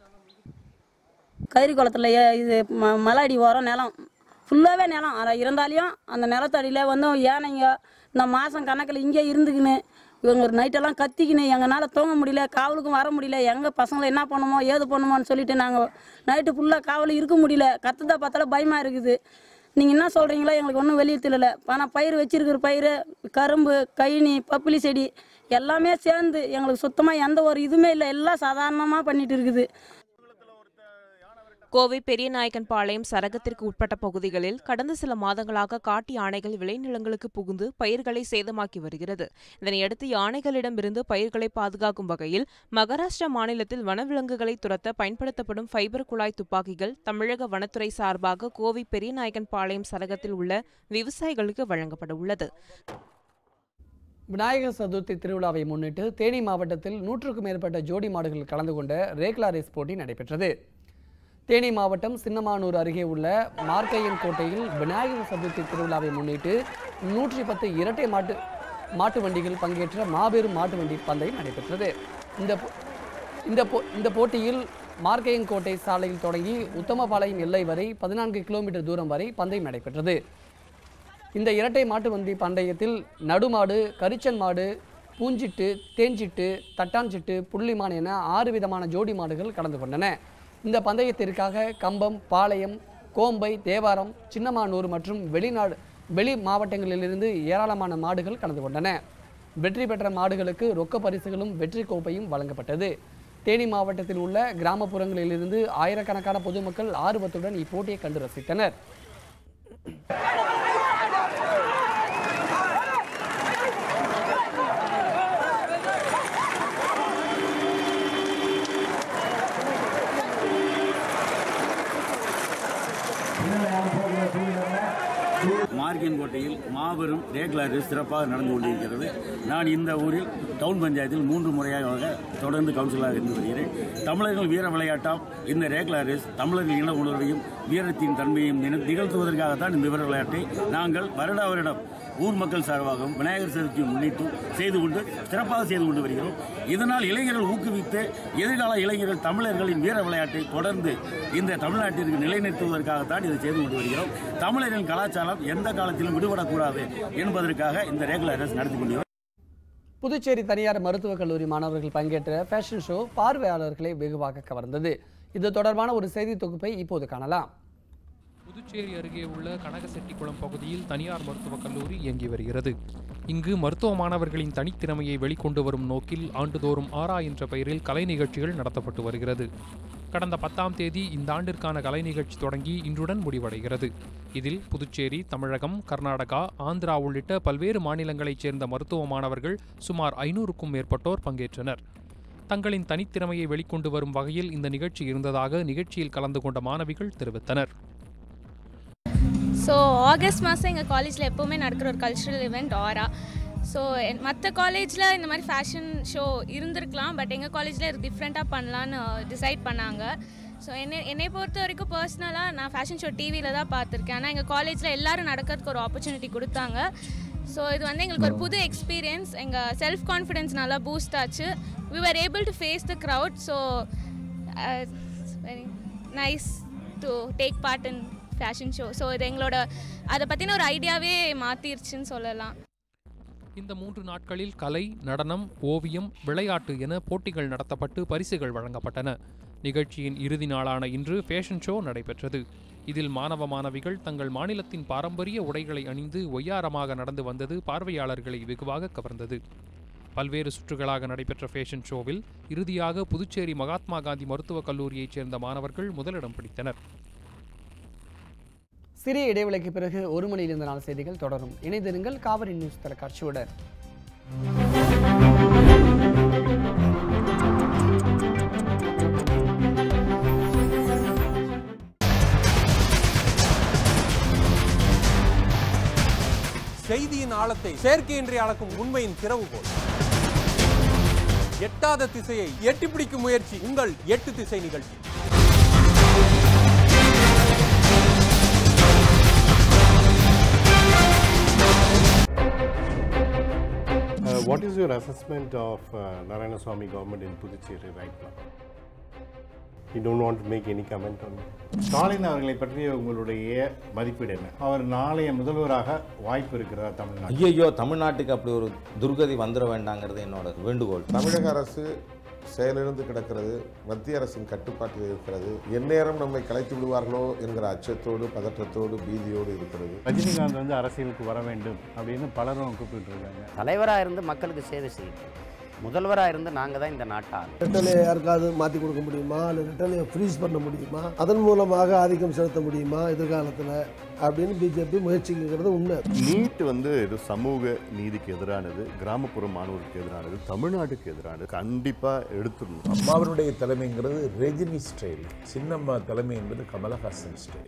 கயிறு குளத்துல இது ம மலாடி ஓரம் நிலம் ஃபுல்லாகவே நிலம் ஆனால் இருந்தாலையும் அந்த நிலத்தடியில் வந்து யானைங்க இந்த மாதம் கணக்கில் இங்கே இருந்துக்கின்னு இவங்க நைட்டெல்லாம் கத்திக்கின்னு எங்களால் தூங்க முடியல காவலுக்கும் வர முடியல எங்கள் பசங்களை என்ன பண்ணுமோ ஏது பண்ணுமோன்னு சொல்லிட்டு நாங்கள் நைட்டு ஃபுல்லாக காவல் இருக்க முடியல கத்துதா பார்த்தாலும் பயமாக இருக்குது நீங்கள் என்ன சொல்கிறீங்களோ எங்களுக்கு ஒன்றும் வெளியே தெரியல ஆனால் பயிர் வச்சிருக்கிற பயிர் கரும்பு கயினி பப்பிளி செடி எல்லாமே சேர்ந்து எங்களுக்கு சுத்தமாக எந்த ஒரு இதுவுமே இல்லை எல்லாம் சாதாரணமாக பண்ணிட்டு இருக்குது கோவை பெரியநாயக்கன்பாளையம் சரகத்திற்கு உட்பட்ட பகுதிகளில் கடந்த சில மாதங்களாக காட்டு யானைகள் விளைநிலங்களுக்கு புகுந்து பயிர்களை சேதமாக்கி வருகிறது இதனையடுத்து யானைகளிடமிருந்து பயிர்களை பாதுகாக்கும் வகையில் மகாராஷ்டிரா மாநிலத்தில் வனவிலங்குகளை துரத்த பயன்படுத்தப்படும் ஃபைபர் குழாய் துப்பாக்கிகள் தமிழக வனத்துறை சார்பாக கோவை பெரியநாயக்கன்பாளையம் சரகத்தில் உள்ள விவசாயிகளுக்கு வழங்கப்பட உள்ளது விநாயகர் சதுர்த்தி திருவிழாவை முன்னிட்டு தேனி மாவட்டத்தில் நூற்றுக்கும் மேற்பட்ட ஜோடி மாடுகள் கலந்து கொண்ட ரேக்லா ரேஸ் போட்டி நடைபெற்றது தேனி மாவட்டம் சின்னமானூர் அருகே உள்ள மார்க்கையன் கோட்டையில் விநாயகர் சதுர்த்தி திருவிழாவை முன்னிட்டு நூற்றி பத்து இரட்டை மாட்டு மாட்டு வண்டிகள் பங்கேற்ற மாபெரும் மாட்டு வண்டி பந்தயம் நடைபெற்றது இந்த போ- இந்த போ இந்த போட்டியில் மார்க்கையன் கோட்டை சாலையில் தொடங்கி உத்தமபாளையம் எல்லை வரை பதினான்கு கிலோமீட்டர் தூரம் வரை பந்தயம் நடைபெற்றது இந்த இரட்டை மாட்டு வண்டி பந்தயத்தில் நடுமாடு கரிச்சன் மாடு பூஞ்சிட்டு தேஞ்சிட்டு தட்டாஞ்சிட்டு புள்ளிமான் என ஆறு விதமான ஜோடி மாடுகள் கலந்து கொண்டன இந்த பந்தயத்திற்காக கம்பம் பாளையம் கோம்பை தேவாரம் சின்னமானூர் மற்றும் வெளிநாடு வெளி மாவட்டங்களிலிருந்து ஏராளமான மாடுகள் கலந்து கொண்டன வெற்றி பெற்ற மாடுகளுக்கு ரொக்க பரிசுகளும் வெற்றி கோப்பையும் வழங்கப்பட்டது தேனி மாவட்டத்தில் உள்ள கிராமப்புறங்களிலிருந்து ஆயிரக்கணக்கான பொதுமக்கள் ஆர்வத்துடன் இப்போட்டியை கண்டு ரசித்தனர் மார்க்கின்கோட்டையில் மாபெரும் ரேக்லாறு சிறப்பாக நடந்து கொண்டிருக்கிறது நான் இந்த ஊரில் டவுன் பஞ்சாயத்தில் மூன்று முறையாக தொடர்ந்து கவுன்சிலராக இருந்து வருகிறேன் தமிழர்கள் வீர விளையாட்டாம் இந்த ரேக்லாரிஸ் தமிழர்கள் இன உணர்வையும் வீரத்தின் தன்மையும் நின- நிகழ்த்துவதற்காகத்தான் இந்த வீர விளையாட்டை நாங்கள் வருடா வருடம் ஊர் மக்கள் சார்பாகவும் விநாயகர் சதுர்த்தியை முன்னிட்டு செய்து கொண்டு சிறப்பாக செய்து கொண்டு வருகிறோம் இதனால் இளைஞர்கள் ஊக்குவித்து எதிர்கால இளைஞர்கள் தமிழர்களின் வீர விளையாட்டை தொடர்ந்து இந்த தமிழ்நாட்டிற்கு நிலைநிறுத்துவதற்காகத்தான் இதை செய்து கொண்டு வருகிறோம் தமிழரின் கலாச்சாரம் எந்த காலத்திலும் விடுபடக்கூடாது என்பதற்காக இந்த ரேகுலர் ரேஸ் நடத்தி கொண்டு புதுச்சேரி தனியார் மருத்துவக் கல்லூரி மாணவர்கள் பங்கேற்ற ஃபேஷன் ஷோ பார்வையாளர்களை வெகுவாக கவர்ந்தது இது தொடர்பான ஒரு செய்தி தொகுப்பை இப்போது காணலாம் புதுச்சேரி அருகே உள்ள கனகசெட்டிக்குளம் பகுதியில் தனியார் மருத்துவக் கல்லூரி இயங்கி வருகிறது இங்கு மருத்துவ மாணவர்களின் தனித்திறமையை வெளிக்கொண்டு வரும் நோக்கில் ஆண்டுதோறும் ஆரா என்ற பெயரில் கலை நிகழ்ச்சிகள் நடத்தப்பட்டு வருகிறது கடந்த பத்தாம் தேதி இந்த ஆண்டிற்கான கலை நிகழ்ச்சி தொடங்கி இன்றுடன் முடிவடைகிறது இதில் புதுச்சேரி தமிழகம் கர்நாடகா ஆந்திரா உள்ளிட்ட பல்வேறு மாநிலங்களைச் சேர்ந்த மருத்துவ மாணவர்கள் சுமார் ஐநூறுக்கும் மேற்பட்டோர் பங்கேற்றனர் தங்களின் தனித்திறமையை வெளிக்கொண்டு வரும் வகையில் இந்த நிகழ்ச்சி இருந்ததாக நிகழ்ச்சியில் கலந்து கொண்ட மாணவிகள் தெரிவித்தனர் ஸோ ஆகஸ்ட் மாதம் எங்கள் காலேஜில் எப்போவுமே நடக்கிற ஒரு கல்ச்சுரல் இவெண்ட் ஆரா ஸோ மற்ற காலேஜில் இந்த மாதிரி ஃபேஷன் ஷோ இருந்திருக்கலாம் பட் எங்கள் காலேஜில் இது டிஃப்ரெண்ட்டாக பண்ணலான்னு டிசைட் பண்ணாங்க ஸோ என்னை என்னை பொறுத்த வரைக்கும் பர்சனலாக நான் ஃபேஷன் ஷோ டிவியில் தான் பார்த்துருக்கேன் ஆனால் எங்கள் காலேஜில் எல்லாரும் நடக்கிறதுக்கு ஒரு ஆப்பர்ச்சுனிட்டி கொடுத்தாங்க ஸோ இது வந்து எங்களுக்கு ஒரு புது எக்ஸ்பீரியன்ஸ் எங்கள் செல்ஃப் கான்ஃபிடென்ஸ் நல்லா பூஸ்ட் ஆச்சு we were able to face the crowd so very nice to take part in fashion show so இது எங்களோட அதை பற்றின ஒரு ஐடியாவே மாற்றிருச்சுன்னு சொல்லலாம் இந்த மூன்று நாட்களில் கலை நடனம் ஓவியம் விளையாட்டு என போட்டிகள் நடத்தப்பட்டு பரிசுகள் வழங்கப்பட்டன நிகழ்ச்சியின் இறுதி நாளான இன்று ஃபேஷன் ஷோ நடைபெற்றது இதில் மாணவ மாணவிகள் தங்கள் மாநிலத்தின் பாரம்பரிய உடைகளை அணிந்து ஒய்யாரமாக நடந்து வந்தது பார்வையாளர்களை வெகுவாக கவர்ந்தது பல்வேறு சுற்றுகளாக நடைபெற்ற ஃபேஷன் ஷோவில் இறுதியாக புதுச்சேரி மகாத்மா காந்தி மருத்துவக் கல்லூரியைச் சேர்ந்த மாணவர்கள் முதலிடம் பிடித்தனர் சிறிய இடைவேளைக்கு பிறகு ஒரு மணியில் இந்த நாள் செய்திகள் தொடரும் இணைந்திருங்கள் காவிரி நியூஸ் தொலைக்காட்சியுடன் செய்தியின் ஆழத்தை செயற்கையின்றி அளக்கும் உண்மையின் திறவுகோல் எட்டாத திசையை எட்டி பிடிக்கும் முயற்சி உங்கள் எட்டு திசை நிகழ்ச்சி Uh, what is your assessment of uh, Narayanaswamy government in Puducherry right now? You don't want to make any comment on it? Stalin அவர்களை பற்றிய உங்களுடைய மதிப்பீடு என்ன அவர் நாளைய முதல்வராக வாய்ப்பு இருக்கிறதா தமிழ்நாடு ஐயோ தமிழ்நாட்டுக்கு அப்படி ஒரு துர்கதி வந்துட வேண்டாங்கிறது என்னோட வேண்டுகோள் தமிழக அரசு செயலிழந்து கிடக்கிறது மத்திய அரசின் கட்டுப்பாட்டில் இருக்கிறது எந்நேரம் நம்மை கலைத்து விடுவார்களோ என்கிற அச்சத்தோடு பதற்றத்தோடு பீதியோடு இருக்கிறது ரஜினிகாந்த் வந்து அரசியலுக்கு வர வேண்டும் அப்படின்னு பலரும் கூப்பிட்டு இருக்காங்க தலைவராக இருந்து மக்களுக்கு சேவை செய்யட்டும் முதல்வராக இருந்து நாங்கள் தான் இந்த நாட்டை ஆளணும். ரெட்டலையை யாருக்காவது மாற்றி கொடுக்க முடியுமா இல்லை ரெட்டலையை ஃப்ரீஸ் பண்ண முடியுமா அதன் மூலமாக ஆதிக்கம் செலுத்த முடியுமா எதிர்காலத்தில் அப்படின்னு பிஜேபி முயற்சிக்கிறது உண்மை நீட் வந்து இது சமூக நீதிக்கு எதிரானது கிராமப்புற மாணவர்களுக்கு எதிரானது தமிழ்நாட்டுக்கு எதிரானது கண்டிப்பாக எடுத்துடணும் அம்மாவனுடைய தலைமைங்கிறது ரஜினி ஸ்டைல் சின்னம்மா தலைமை என்பது கமலஹாசன் ஸ்டைல்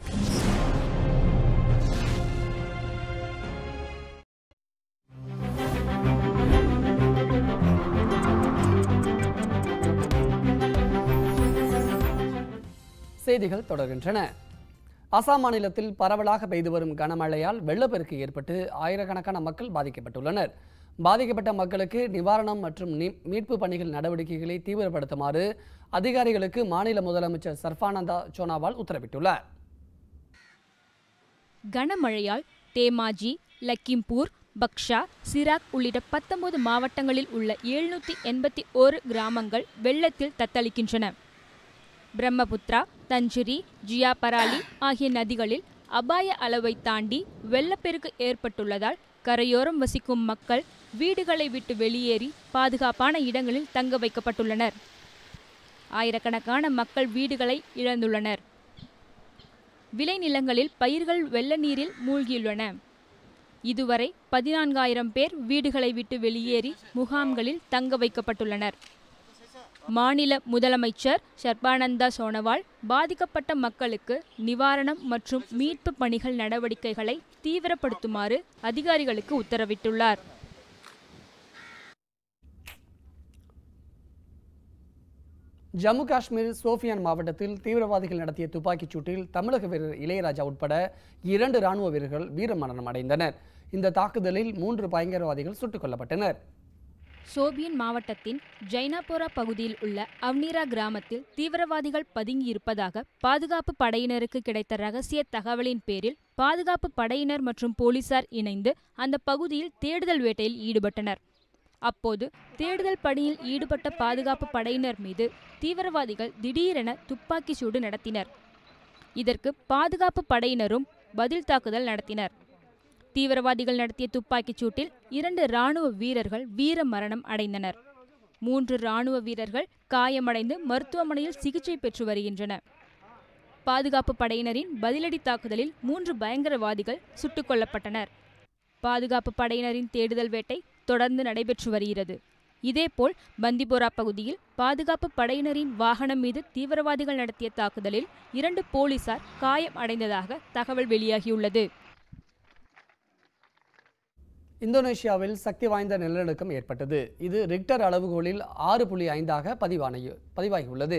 செய்திகள் தொடர்கின்றன அசாம் மாநிலத்தில் பரவலாக பெய்து வரும் கனமழையால் வெள்ளப்பெருக்கு ஏற்பட்டு ஆயிரக்கணக்கான மக்கள் பாதிக்கப்பட்டுள்ளனர் பாதிக்கப்பட்ட மக்களுக்கு நிவாரணம் மற்றும் நீ- மீட்பு பணிகள் நடவடிக்கைகளை தீவிரப்படுத்துமாறு அதிகாரிகளுக்கு மாநில முதலமைச்சர் சர்பானந்தா சோனாவால் உத்தரவிட்டுள்ளார் கனமழையால் தேமாஜி லக்கிம்பூர் பக்ஷா சிராக் உள்ளிட்ட பத்தொன்பது மாவட்டங்களில் உள்ள எழுநூற்றி எண்பத்தி ஓரு கிராமங்கள் வெள்ளத்தில் தத்தளிக்கின்றன பிரம்மபுத்ரா தஞ்சிரி ஜியாபராலி ஆகிய நதிகளில் அபாய அளவை தாண்டி வெள்ளப்பெருக்கு ஏற்பட்டுள்ளதால் கரையோரம் வசிக்கும் மக்கள் வீடுகளை விட்டு வெளியேறி பாதுகாப்பான இடங்களில் தங்க வைக்கப்பட்டுள்ளனர் ஆயிரக்கணக்கான மக்கள் வீடுகளை இழந்துள்ளனர் விளைநிலங்களில் பயிர்கள் வெள்ள நீரில் மூழ்கியுள்ளன இதுவரை பதினான்காயிரம் பேர் வீடுகளை விட்டு வெளியேறி முகாம்களில் தங்க வைக்கப்பட்டுள்ளனர் மாநில முதலமைச்சர் சர்பானந்தா சோனோவால் பாதிக்கப்பட்ட மக்களுக்கு நிவாரணம் மற்றும் மீட்பு பணிகள் நடவடிக்கைகளை தீவிரப்படுத்துமாறு அதிகாரிகளுக்கு உத்தரவிட்டுள்ளார் ஜம்மு காஷ்மீர் சோஃபியான் மாவட்டத்தில் தீவிரவாதிகள் நடத்திய துப்பாக்கிச் சூட்டில் தமிழக வீரர் இளையராஜா உட்பட இரண்டு ராணுவ வீரர்கள் வீரமரணம் அடைந்தனர் இந்த தாக்குதலில் மூன்று பயங்கரவாதிகள் சுட்டுக் கொல்லப்பட்டனர் சோபியன் மாவட்டத்தின் ஜைனாபோரா பகுதியில் உள்ள அவ்னீரா கிராமத்தில் தீவிரவாதிகள் பதுங்கியிருப்பதாக பாதுகாப்பு படையினருக்கு கிடைத்த ரகசிய தகவலின் பேரில் பாதுகாப்பு படையினர் மற்றும் போலீசார் இணைந்து அந்த பகுதியில் தேடுதல் வேட்டையில் ஈடுபட்டனர் அப்போது தேடுதல் பணியில் ஈடுபட்ட பாதுகாப்பு படையினர் மீது தீவிரவாதிகள் திடீரென துப்பாக்கி சூடு நடத்தினர் இதற்கு பாதுகாப்பு படையினரும் பதில் தாக்குதல் நடத்தினர் தீவிரவாதிகள் நடத்திய துப்பாக்கிச் சூட்டில் இரண்டு ராணுவ வீரர்கள் வீர மரணம் அடைந்தனர் மூன்று ராணுவ வீரர்கள் காயமடைந்து மருத்துவமனையில் சிகிச்சை பெற்று வருகின்றனர் பாதுகாப்பு படையினரின் பதிலடி தாக்குதலில் மூன்று பயங்கரவாதிகள் சுட்டுக் கொல்லப்பட்டனர் பாதுகாப்பு படையினரின் தேடுதல் வேட்டை தொடர்ந்து நடைபெற்று வருகிறது இதேபோல் பந்திபோரா பகுதியில் பாதுகாப்பு படையினரின் வாகனம் மீது தீவிரவாதிகள் நடத்திய தாக்குதலில் இரண்டு போலீசார் காயம் அடைந்ததாக தகவல் வெளியாகியுள்ளது இந்தோனேஷியாவில் சக்தி வாய்ந்த நிலநடுக்கம் ஏற்பட்டது இது ரிக்டர் அளவுகோலில் ஆறு புள்ளி ஐந்தாக பதிவான பதிவாகியுள்ளது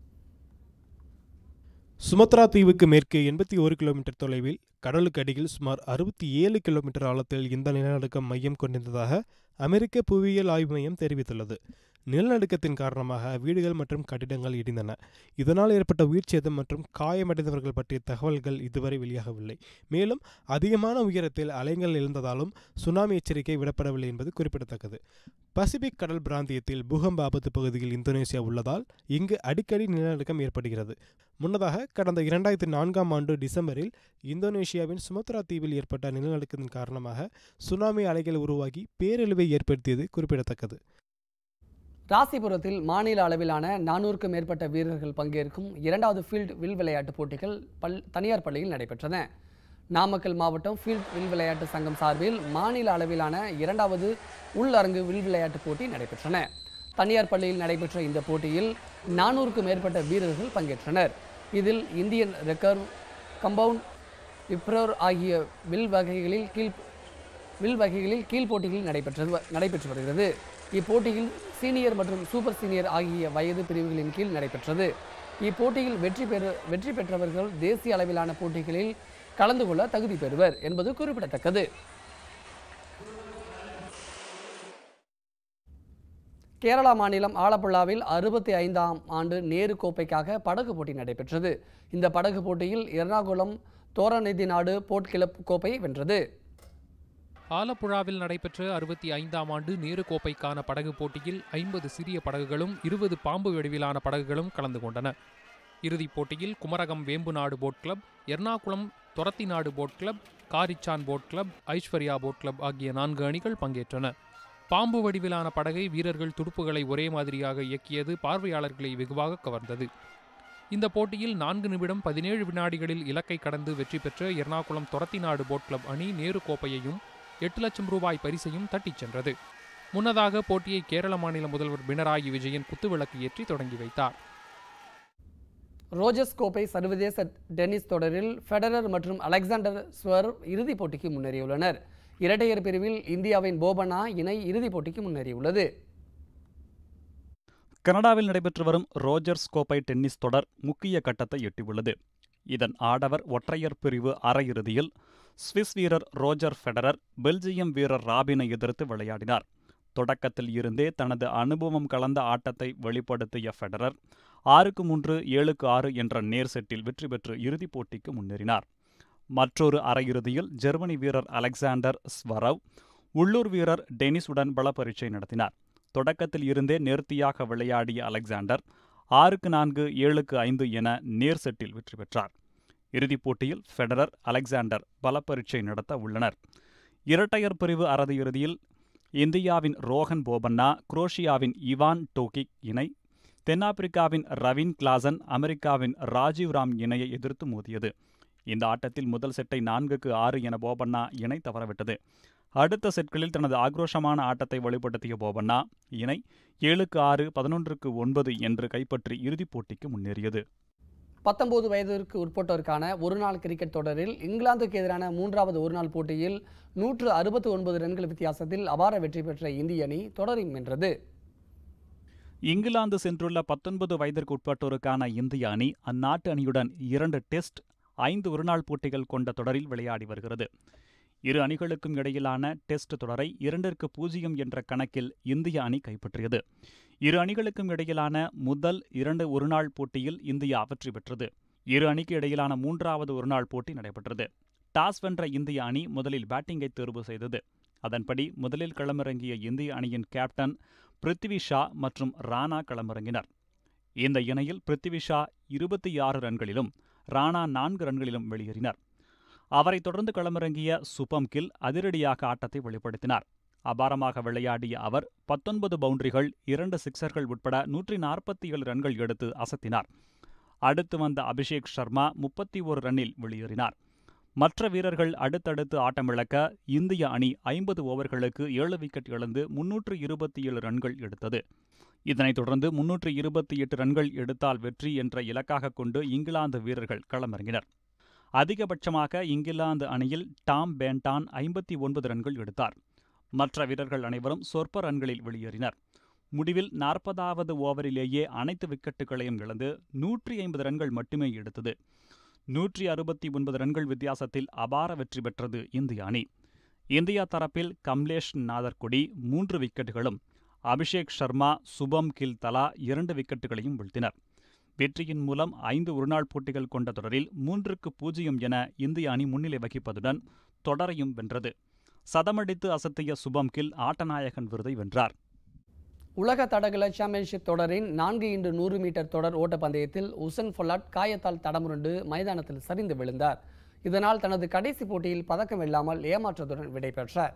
சுமத்ரா தீவுக்கு மேற்கே எண்பத்தி ஒரு கிலோமீட்டர் தொலைவில் கடலுக்கு அடியில் சுமார் அறுபத்தி ஏழு கிலோமீட்டர் ஆழத்தில் இந்த நிலநடுக்கம் மையம் கொண்டிருந்ததாக அமெரிக்க புவியியல் ஆய்வு மையம் தெரிவித்துள்ளது நிலநடுக்கத்தின் காரணமாக வீடுகள் மற்றும் கட்டிடங்கள் இடிந்தன இதனால் ஏற்பட்ட உயிர் சேதம் மற்றும் காயமடைந்தவர்கள் பற்றிய தகவல்கள் இதுவரை வெளியாகவில்லை மேலும் அதிகமான உயரத்தில் அலைகள் எழுந்ததாலும் சுனாமி எச்சரிக்கை விடப்படவில்லை என்பது குறிப்பிடத்தக்கது பசிபிக் கடல் பிராந்தியத்தில் பூகம்ப ஆபத்து பகுதியில் இந்தோனேசியா உள்ளதால் இங்கு அடிக்கடி நிலநடுக்கம் ஏற்படுகிறது முன்னதாக கடந்த இரண்டாயிரத்தி நான்காம் ஆண்டு டிசம்பரில் இந்தோனேஷியாவின் சுமத்ரா தீவில் ஏற்பட்ட நிலநடுக்கத்தின் காரணமாக சுனாமி அலைகள் உருவாகி பேரழிவை ஏற்படுத்தியது குறிப்பிடத்தக்கது ராசிபுரத்தில் மாநில அளவிலான நானூறுக்கும் மேற்பட்ட வீரர்கள் பங்கேற்கும் இரண்டாவது ஃபீல்டு வில் விளையாட்டுப் போட்டிகள் பல் தனியார் பள்ளியில் நடைபெற்றன நாமக்கல் மாவட்டம் ஃபீல்ட் வில் விளையாட்டு சங்கம் சார்பில் மாநில அளவிலான இரண்டாவது உள்ளரங்கு வில் விளையாட்டுப் போட்டி நடைபெற்றன தனியார் பள்ளியில் நடைபெற்ற இந்த போட்டியில் நானூறுக்கும் மேற்பட்ட வீரர்கள் பங்கேற்றனர் இதில் இந்தியன் ரெக்கர்வ் கம்பவுண்ட் விப்ரோர் ஆகிய வில் வகைகளில் கீழ் வில் வகைகளில் கீழ் போட்டிகள் நடைபெற்றது நடைபெற்று வருகிறது இப்போட்டியில் சீனியர் மற்றும் சூப்பர் சீனியர் ஆகிய வயது பிரிவுகளின் கீழ் நடைபெற்றது இப்போட்டியில் வெற்றி பெற வெற்றி பெற்றவர்கள் தேசிய அளவிலான போட்டிகளில் கலந்து கொள்ள தகுதி பெறுவர் என்பது குறிப்பிடத்தக்கது கேரளா மாநிலம் ஆலப்புழாவில் அறுபத்தி ஐந்தாம் ஆண்டு நேரு கோப்பைக்காக படகு போட்டி நடைபெற்றது இந்த படகு போட்டியில் எர்ணாகுளம் தோரநிதி நாடு போர்ட் கிளப் கோப்பையை வென்றது ஆலப்புழாவில் நடைபெற்ற அறுபத்தி ஐந்தாம் ஆண்டு நேரு கோப்பைக்கான படகு போட்டியில் ஐம்பது சிறிய படகுகளும் இருபது பாம்பு வடிவிலான படகுகளும் கலந்து கொண்டன இறுதிப் போட்டியில் Kumarakom Vembanad boat club Ernakulam Thoratthinadu boat club Karichan boat club Aishwarya boat club ஆகிய நான்கு அணிகள் பங்கேற்றன பாம்பு வடிவிலான படகை வீரர்கள் துடுப்புகளை ஒரே மாதிரியாக இயக்கியது பார்வையாளர்களை வெகுவாக கவர்ந்தது இந்த போட்டியில் நான்கு நிமிடம் பதினேழு வினாடிகளில் இலக்கை கடந்து வெற்றி பெற்ற எர்ணாகுளம் தொரத்திநாடு போட் கிளப் அணி நேரு கோப்பையையும் எட்டு லட்சம் ரூபாய் பரிசையும் தட்டிச் சென்றது முன்னதாக போட்டியை கேரள மாநில முதல்வர் பினராயி விஜயன் குத்துவிளக்கு ஏற்றி தொடங்கி வைத்தார் ரோஜர்ஸ் கோப்பை சர்வதேச டென்னிஸ் தொடரில் ஃபெடரர் மற்றும் அலெக்சாண்டர் ஸ்வர் இறுதிப் போட்டிக்கு முன்னேறியுள்ளனர் இரட்டையர் பிரிவில் இந்தியாவின் போபனா இணை இறுதிப் போட்டிக்கு முன்னேறியுள்ளது கனடாவில் நடைபெற்று வரும் ரோஜர்ஸ் கோப்பை டென்னிஸ் தொடர் முக்கிய கட்டத்தை எட்டியுள்ளது இதன் ஆடவர் ஒற்றையர் பிரிவு அரையிறுதியில் சுவிஸ் வீரர் ரோஜர் ஃபெடரர் பெல்ஜியம் வீரர் ராபினை எதிர்த்து விளையாடினார் தொடக்கத்தில் இருந்தே தனது அனுபவம் கலந்த ஆட்டத்தை வெளிப்படுத்திய ஃபெடரர் ஆறுக்கு மூன்று ஏழுக்கு ஆறு என்ற நேர் செட்டில் வெற்றி பெற்று இறுதிப் போட்டிக்கு முன்னேறினார் மற்றொரு அரையிறுதியில் ஜெர்மனி வீரர் அலெக்சாண்டர் ஸ்வரவ் உள்ளூர் வீரர் டெனிஸுடன் பல பரீட்சை நடத்தினார் தொடக்கத்தில் இருந்தே நேர்த்தியாக விளையாடிய அலெக்சாண்டர் ஆறுக்கு நான்கு ஏழுக்கு ஐந்து என நேர் செட்டில் வெற்றி பெற்றார் இறுதிப் போட்டியில் ஃபெடரர் அலெக்சாண்டர் பல பரீட்சை நடத்த உள்ளனர் இரட்டையர் பிரிவு அரையிறுதியில் இந்தியாவின் ரோஹன் போபண்ணா குரோஷியாவின் இவான் டோகிக் இணை தென்னாப்பிரிக்காவின் ரவின் கிளாசன் அமெரிக்காவின் ராஜீவ் ராம் இணையை எதிர்த்து மோதியது இந்த ஆட்டத்தில் முதல் செட்டை நான்குக்கு ஆறு என போபண்ணா இணை தவறவிட்டது அடுத்த செட்களில் தனது ஆக்ரோஷமான ஆட்டத்தை வெளிப்படுத்திய போபண்ணா இணை ஏழுக்கு ஆறு பதினொன்றுக்கு ஒன்பது என்று கைப்பற்றி இறுதிப் போட்டிக்கு முன்னேறியது பத்தொன்பது வயதிற்கு உட்பட்டோருக்கான ஒருநாள் கிரிக்கெட் தொடரில் இங்கிலாந்துக்கு எதிரான மூன்றாவது ஒருநாள் போட்டியில் நூற்று அறுபத்தி ஒன்பது ரன்கள் வித்தியாசத்தில் அபார வெற்றி பெற்ற இந்திய அணி தொடரில் வென்றது இங்கிலாந்து சென்றுள்ள பத்தொன்பது வயதிற்கு உட்பட்டோருக்கான இந்திய அணி அந்நாட்டு அணியுடன் இரண்டு டெஸ்ட் ஐந்து ஒருநாள் போட்டிகள் கொண்ட தொடரில் விளையாடி வருகிறது இரு அணிகளுக்கும் இடையிலான டெஸ்ட் தொடரை இரண்டிற்கு பூஜ்ஜியம் என்ற கணக்கில் இந்திய அணி கைப்பற்றியது இரு அணிகளுக்கும் இடையிலான முதல் இரண்டு ஒருநாள் போட்டியில் இந்தியா வெற்றி பெற்றது இரு அணிக்கு இடையிலான மூன்றாவது ஒருநாள் போட்டி நடைபெற்றது டாஸ் வென்ற இந்திய அணி முதலில் பேட்டிங்கை தேர்வு செய்தது அதன்படி முதலில் களமிறங்கிய இந்திய அணியின் கேப்டன் பிருத்திவி ஷா மற்றும் ராணா களமிறங்கினர் இந்த இணையில் பிருத்திவி ஷா இருபத்தி ஆறு ரன்களிலும் ராணா நான்கு ரன்களிலும் வெளியேறினர் அவரைத் தொடர்ந்து களமிறங்கிய சுபம் கில் அதிரடியாக ஆட்டத்தை வெளிப்படுத்தினார் அபாரமாக விளையாடிய அவர் பத்தொன்பது பவுண்டரிகள் இரண்டு சிக்சர்கள் உட்பட நூற்றி நாற்பத்தி ஏழு ரன்கள் எடுத்து அசத்தினார் அடுத்து வந்த அபிஷேக் சர்மா முப்பத்தி ஒரு ரன்னில் வெளியேறினார் மற்ற வீரர்கள் அடுத்தடுத்து ஆட்டமிழக்க இந்திய அணி ஐம்பது ஓவர்களுக்கு ஏழு விக்கெட் இழந்து முன்னூற்று இருபத்தி ஏழு ரன்கள் எடுத்தது இதனைத் தொடர்ந்து முன்னூற்று இருபத்தி எட்டு ரன்கள் எடுத்தால் வெற்றி என்ற இலக்காக கொண்டு இங்கிலாந்து வீரர்கள் களமிறங்கினர் அதிகபட்சமாக இங்கிலாந்து அணியில் டாம் பேண்டான் ஐம்பத்தி ஒன்பது ரன்கள் எடுத்தார் மற்ற வீரர்கள் அனைவரும் சொற்ப ரன்களில் வெளியேறினர் முடிவில் நாற்பதாவது ஓவரிலேயே அனைத்து விக்கெட்டுகளையும் இழந்து நூற்றி ஐம்பது ரன்கள் மட்டுமே எடுத்தது நூற்றி அறுபத்தி ஒன்பது ரன்கள் வித்தியாசத்தில் அபார வெற்றி பெற்றது இந்திய அணி இந்தியா தரப்பில் கம்லேஷ் நாதர்குடி மூன்று விக்கெட்டுகளும் அபிஷேக் சர்மா சுபம் கில் தலா இரண்டு விக்கெட்டுகளையும் வீழ்த்தினர் வெற்றியின் மூலம் ஐந்து ஒருநாள் போட்டிகள் கொண்ட தொடரில் மூன்றுக்கு பூஜ்ஜியம் என இந்திய அணி முன்னிலை வகிப்பதுடன் தொடரையும் வென்றது சதமடித்து அசத்திய சுபம் கில் ஆட்டநாயகன் விருதை வென்றார் உலக தடகள சாம்பியன்ஷிப் தொடரின் நான்கு இன்று நூறு மீட்டர் தொடர் ஓட்டப்பந்தயத்தில் உசன் ஃபொலாட் காயத்தால் தடமுருண்டு மைதானத்தில் சரிந்து விழுந்தார் இதனால் தனது கடைசி போட்டியில் பதக்கம் இல்லாமல் ஏமாற்றத்துடன் விடைபெற்றார்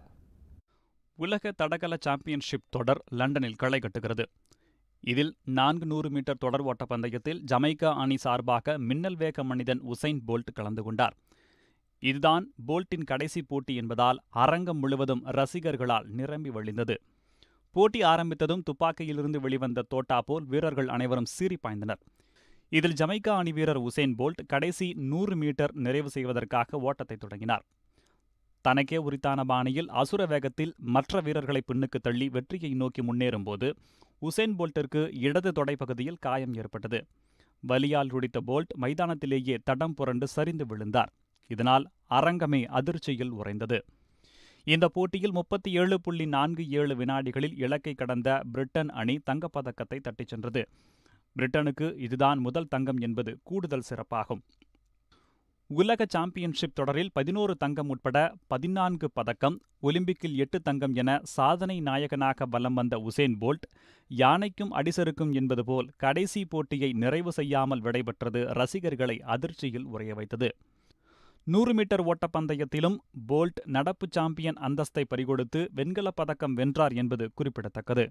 உலக தடகள சாம்பியன்ஷிப் தொடர் லண்டனில் களை கட்டுகிறது இதில் நான்கு நூறு மீட்டர் தொடர் ஓட்டப்பந்தயத்தில் ஜமைக்கா அணி சார்பாக மின்னல் வேக மனிதன் உசைன் போல்ட் கலந்து கொண்டார் இதுதான் போல்ட்டின் கடைசி போட்டி என்பதால் அரங்கம் முழுவதும் ரசிகர்களால் நிரம்பி வழிந்தது போட்டி ஆரம்பித்ததும் துப்பாக்கியிலிருந்து வெளிவந்த தோட்டா போல் வீரர்கள் அனைவரும் சீறி பாய்ந்தனர் இதில் ஜமைக்கா அணி வீரர் உசேன் போல்ட் கடைசி நூறு மீட்டர் நிறைவு செய்வதற்காக ஓட்டத்தை தொடங்கினார் தனக்கே உரித்தான பாணியில் அசுர வேகத்தில் மற்ற வீரர்களை பின்னுக்கு தள்ளி வெற்றியை நோக்கி முன்னேறும்போது உசேன் போல்ட்டிற்கு இடது தொடைப்பகுதியில் காயம் ஏற்பட்டது வலியால் துடித்த போல்ட் மைதானத்திலேயே தடம் புரண்டு சரிந்து விழுந்தார் இதனால் அரங்கமே அதிர்ச்சியில் உறைந்தது இந்த போட்டியில் முப்பத்தி ஏழு புள்ளி நான்கு ஏழு வினாடிகளில் இலக்கை கடந்த பிரிட்டன் அணி தங்கப்பதக்கத்தை தட்டிச் சென்றது பிரிட்டனுக்கு இதுதான் முதல் தங்கம் என்பது கூடுதல் சிறப்பாகும் உலக சாம்பியன்ஷிப் தொடரில் பதினோரு தங்கம் உட்பட பதினான்கு பதக்கம் ஒலிம்பிக்கில் எட்டு தங்கம் என சாதனை நாயகனாக வலம் வந்த உசேன் போல்ட் யானைக்கும் அடிசருக்கும் என்பது போல் கடைசி போட்டியை நிறைவு செய்யாமல் விடைபெற்றது ரசிகர்களை அதிர்ச்சியில் உறைய வைத்தது நூறு மீட்டர் ஓட்டப்பந்தயத்திலும் போல்ட் நடப்பு சாம்பியன் அந்தஸ்தை பறிகொடுத்து வெண்கலப் பதக்கம் வென்றார் என்பது குறிப்பிடத்தக்கது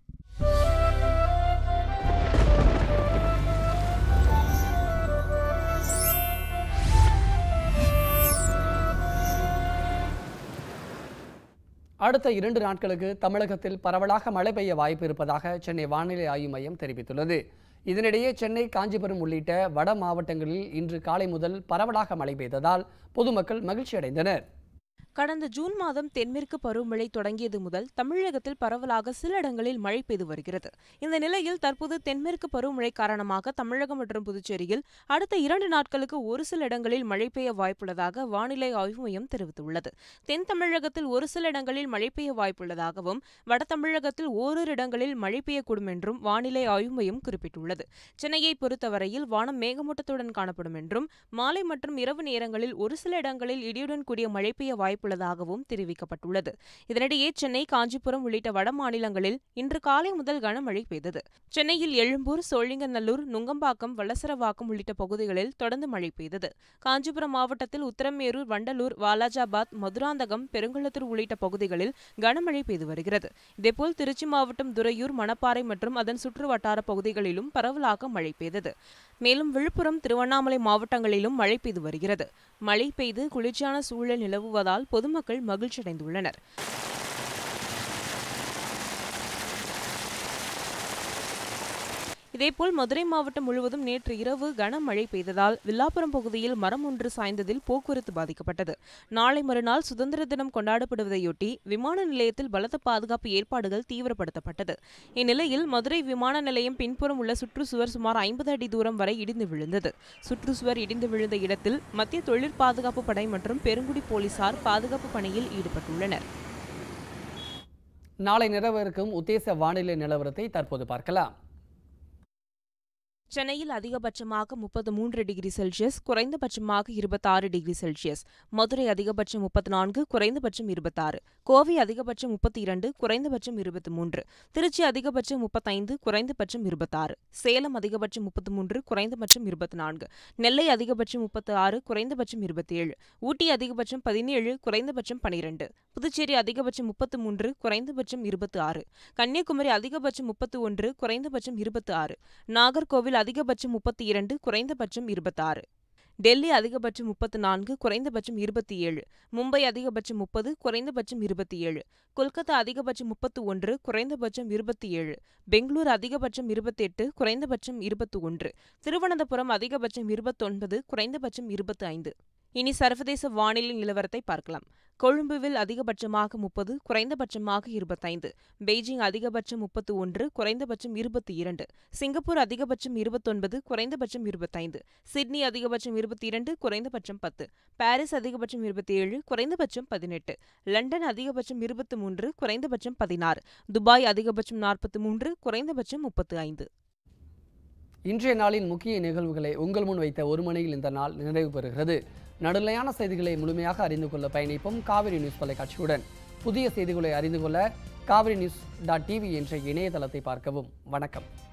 அடுத்த இரண்டு நாட்களுக்கு தமிழகத்தில் பரவலாக மழை பெய்ய வாய்ப்பு இருப்பதாக சென்னை வானிலை ஆய்வு மையம் தெரிவித்துள்ளது இதனிடையே சென்னை காஞ்சிபுரம் உள்ளிட்ட வட மாவட்டங்களில் இன்று காலை முதல் பரவலாக மழை பெய்ததால் பொதுமக்கள் மகிழ்ச்சி அடைந்தனர் கடந்த ஜூன் மாதம் தென்மேற்கு பருவமழை தொடங்கியது முதல் தமிழகத்தில் பரவலாக சில இடங்களில் மழை பெய்து வருகிறது இந்த நிலையில் தற்போது தென்மேற்கு பருவமழை காரணமாக தமிழகம் மற்றும் புதுச்சேரியில் அடுத்த இரண்டு நாட்களுக்கு ஒரு சில இடங்களில் மழை பெய்ய வாய்ப்புள்ளதாக வானிலை ஆய்வு மையம் தெரிவித்துள்ளது தென் தமிழகத்தில் ஒரு சில இடங்களில் மழை பெய்ய வாய்ப்புள்ளதாகவும் வட தமிழகத்தில் ஓரிரு இடங்களில் மழை பெய்யக்கூடும் என்றும் வானிலை ஆய்வு மையம் குறிப்பிட்டுள்ளது சென்னையை பொறுத்தவரையில் வானம் மேகமூட்டத்துடன் காணப்படும் என்றும் மாலை மற்றும் இரவு நேரங்களில் ஒரு சில இடங்களில் இடியுடன் கூடிய மழை பெய்ய வாய்ப்புள்ளதாகவும் தெரிவிக்கப்பட்டுள்ளது இதனிடையே சென்னை காஞ்சிபுரம் உள்ளிட்ட வட மாநிலங்களில் இன்று காலை முதல் கனமழை பெய்தது சென்னையில் எழும்பூர் சோழிங்கநல்லூர் நுங்கம்பாக்கம் வளசரவாக்கம் உள்ளிட்ட பகுதிகளில் தொடர்ந்து மழை பெய்தது காஞ்சிபுரம் மாவட்டத்தில் உத்தரமேரூர் வண்டலூர் வாலாஜாபாத் மதுராந்தகம் பெருங்குளத்தூர் உள்ளிட்ட பகுதிகளில் கனமழை பெய்து வருகிறது இதேபோல் திருச்சி மாவட்டம் துறையூர் மணப்பாறை மற்றும் அதன் சுற்று வட்டார பகுதிகளிலும் பரவலாக மழை பெய்தது மேலும் விழுப்புரம் திருவண்ணாமலை மாவட்டங்களிலும் மழை பெய்து வருகிறது மழை பெய்து குளிர்ச்சியான சூழல் நிலவுவதால் பொதுமக்கள் மகிழ்ச்சியடைந்துள்ளனர் இதேபோல் மதுரை மாவட்டம் முழுவதும் நேற்று இரவு கனமழை பெய்ததால் வில்லாப்புரம் பகுதியில் மரம் ஒன்று சாய்ந்ததில் போக்குவரத்து பாதிக்கப்பட்டது நாளை மறுநாள் சுதந்திர தினம் கொண்டாடப்படுவதையொட்டி விமான நிலையத்தில் பலத்த பாதுகாப்பு ஏற்பாடுகள் தீவிரப்படுத்தப்பட்டது இந்நிலையில் மதுரை விமான நிலையம் பின்புறம் உள்ள சுற்றுச்சுவர் சுமார் ஐம்பது அடி தூரம் வரை இடிந்து விழுந்தது சுற்றுச்சுவர் இடிந்து விழுந்த இடத்தில் மத்திய தொழிற் பாதுகாப்பு படை மற்றும் பெருங்குடி போலீசார் பாதுகாப்பு பணியில் ஈடுபட்டுள்ளனர் நாளை நிலவருக்கும் உத்தேச வானிலை நிலவரத்தை தற்போது பார்க்கலாம் சென்னையில் அதிகபட்சமாக முப்பத்து மூன்று டிகிரி செல்சியஸ் குறைந்தபட்சமாக இருபத்தாறு டிகிரி செல்சியஸ் மதுரை அதிகபட்சம் முப்பத்து நான்கு குறைந்தபட்சம் இருபத்தாறு கோவை அதிகபட்சம் முப்பத்தி இரண்டு குறைந்தபட்சம் இருபத்தி மூன்று திருச்சி அதிகபட்சம் முப்பத்தைந்து குறைந்தபட்சம் இருபத்தாறு சேலம் அதிகபட்சம் முப்பத்து மூன்று குறைந்தபட்சம் இருபத்தி நான்கு நெல்லை அதிகபட்சம் முப்பத்து ஆறு குறைந்தபட்சம் இருபத்தி ஏழு ஊட்டி அதிகபட்சம் பதினேழு குறைந்தபட்சம் பனிரெண்டு புதுச்சேரி அதிகபட்சம் முப்பத்து மூன்று குறைந்தபட்சம் இருபத்தி ஆறு கன்னியாகுமரி அதிகபட்சம் முப்பத்து ஒன்று குறைந்தபட்சம் இருபத்தி ஆறு நாகர்கோவில் அதிகபட்சம் முப்பத்தி இரண்டு குறைந்தபட்சம் இருபத்தாறு டெல்லி அதிகபட்சம் முப்பத்து நான்கு குறைந்தபட்சம் இருபத்தி ஏழு மும்பை அதிகபட்சம் முப்பது குறைந்தபட்சம் இருபத்தி ஏழு கொல்கத்தா அதிகபட்சம் முப்பத்து ஒன்று குறைந்தபட்சம் இருபத்தி ஏழு பெங்களூர் அதிகபட்சம் இருபத்தி எட்டு குறைந்தபட்சம் இருபத்தி ஒன்று திருவனந்தபுரம் அதிகபட்சம் இருபத்தொன்பது குறைந்தபட்சம் இருபத்தி ஐந்து இனி சர்வதேச வானிலை நிலவரத்தை பார்க்கலாம் கொழும்புவில் அதிகபட்சமாக முப்பது குறைந்தபட்சமாக இருபத்தைந்து பெய்ஜிங் அதிகபட்சம் முப்பத்து ஒன்று குறைந்தபட்சம் இருபத்தி இரண்டு சிங்கப்பூர் அதிகபட்சம் இருபத்தொன்பது குறைந்தபட்சம் இருபத்தைந்து சிட்னி அதிகபட்சம் இருபத்தி இரண்டு குறைந்தபட்சம் பத்து பாரிஸ் அதிகபட்சம் இருபத்தி ஏழு குறைந்தபட்சம் பதினெட்டு லண்டன் அதிகபட்சம் இருபத்தி மூன்று குறைந்தபட்சம் பதினாறு துபாய் அதிகபட்சம் நாற்பத்தி மூன்று குறைந்தபட்சம் முப்பத்து ஐந்து இன்றைய நாளின் முக்கிய நிகழ்வுகளை உங்கள் முன் வைத்த ஒரு மணியில் இந்த நாள் நிறைவு பெறுகிறது நடுநிலையான செய்திகளை முழுமையாக அறிந்து கொள்ள பயணிப்போம் காவிரி நியூஸ் தொலைக்காட்சியுடன் புதிய செய்திகளை அறிந்து கொள்ள காவிரி நியூஸ் டாட் டிவி என்ற இணையதளத்தை பார்க்கவும் வணக்கம்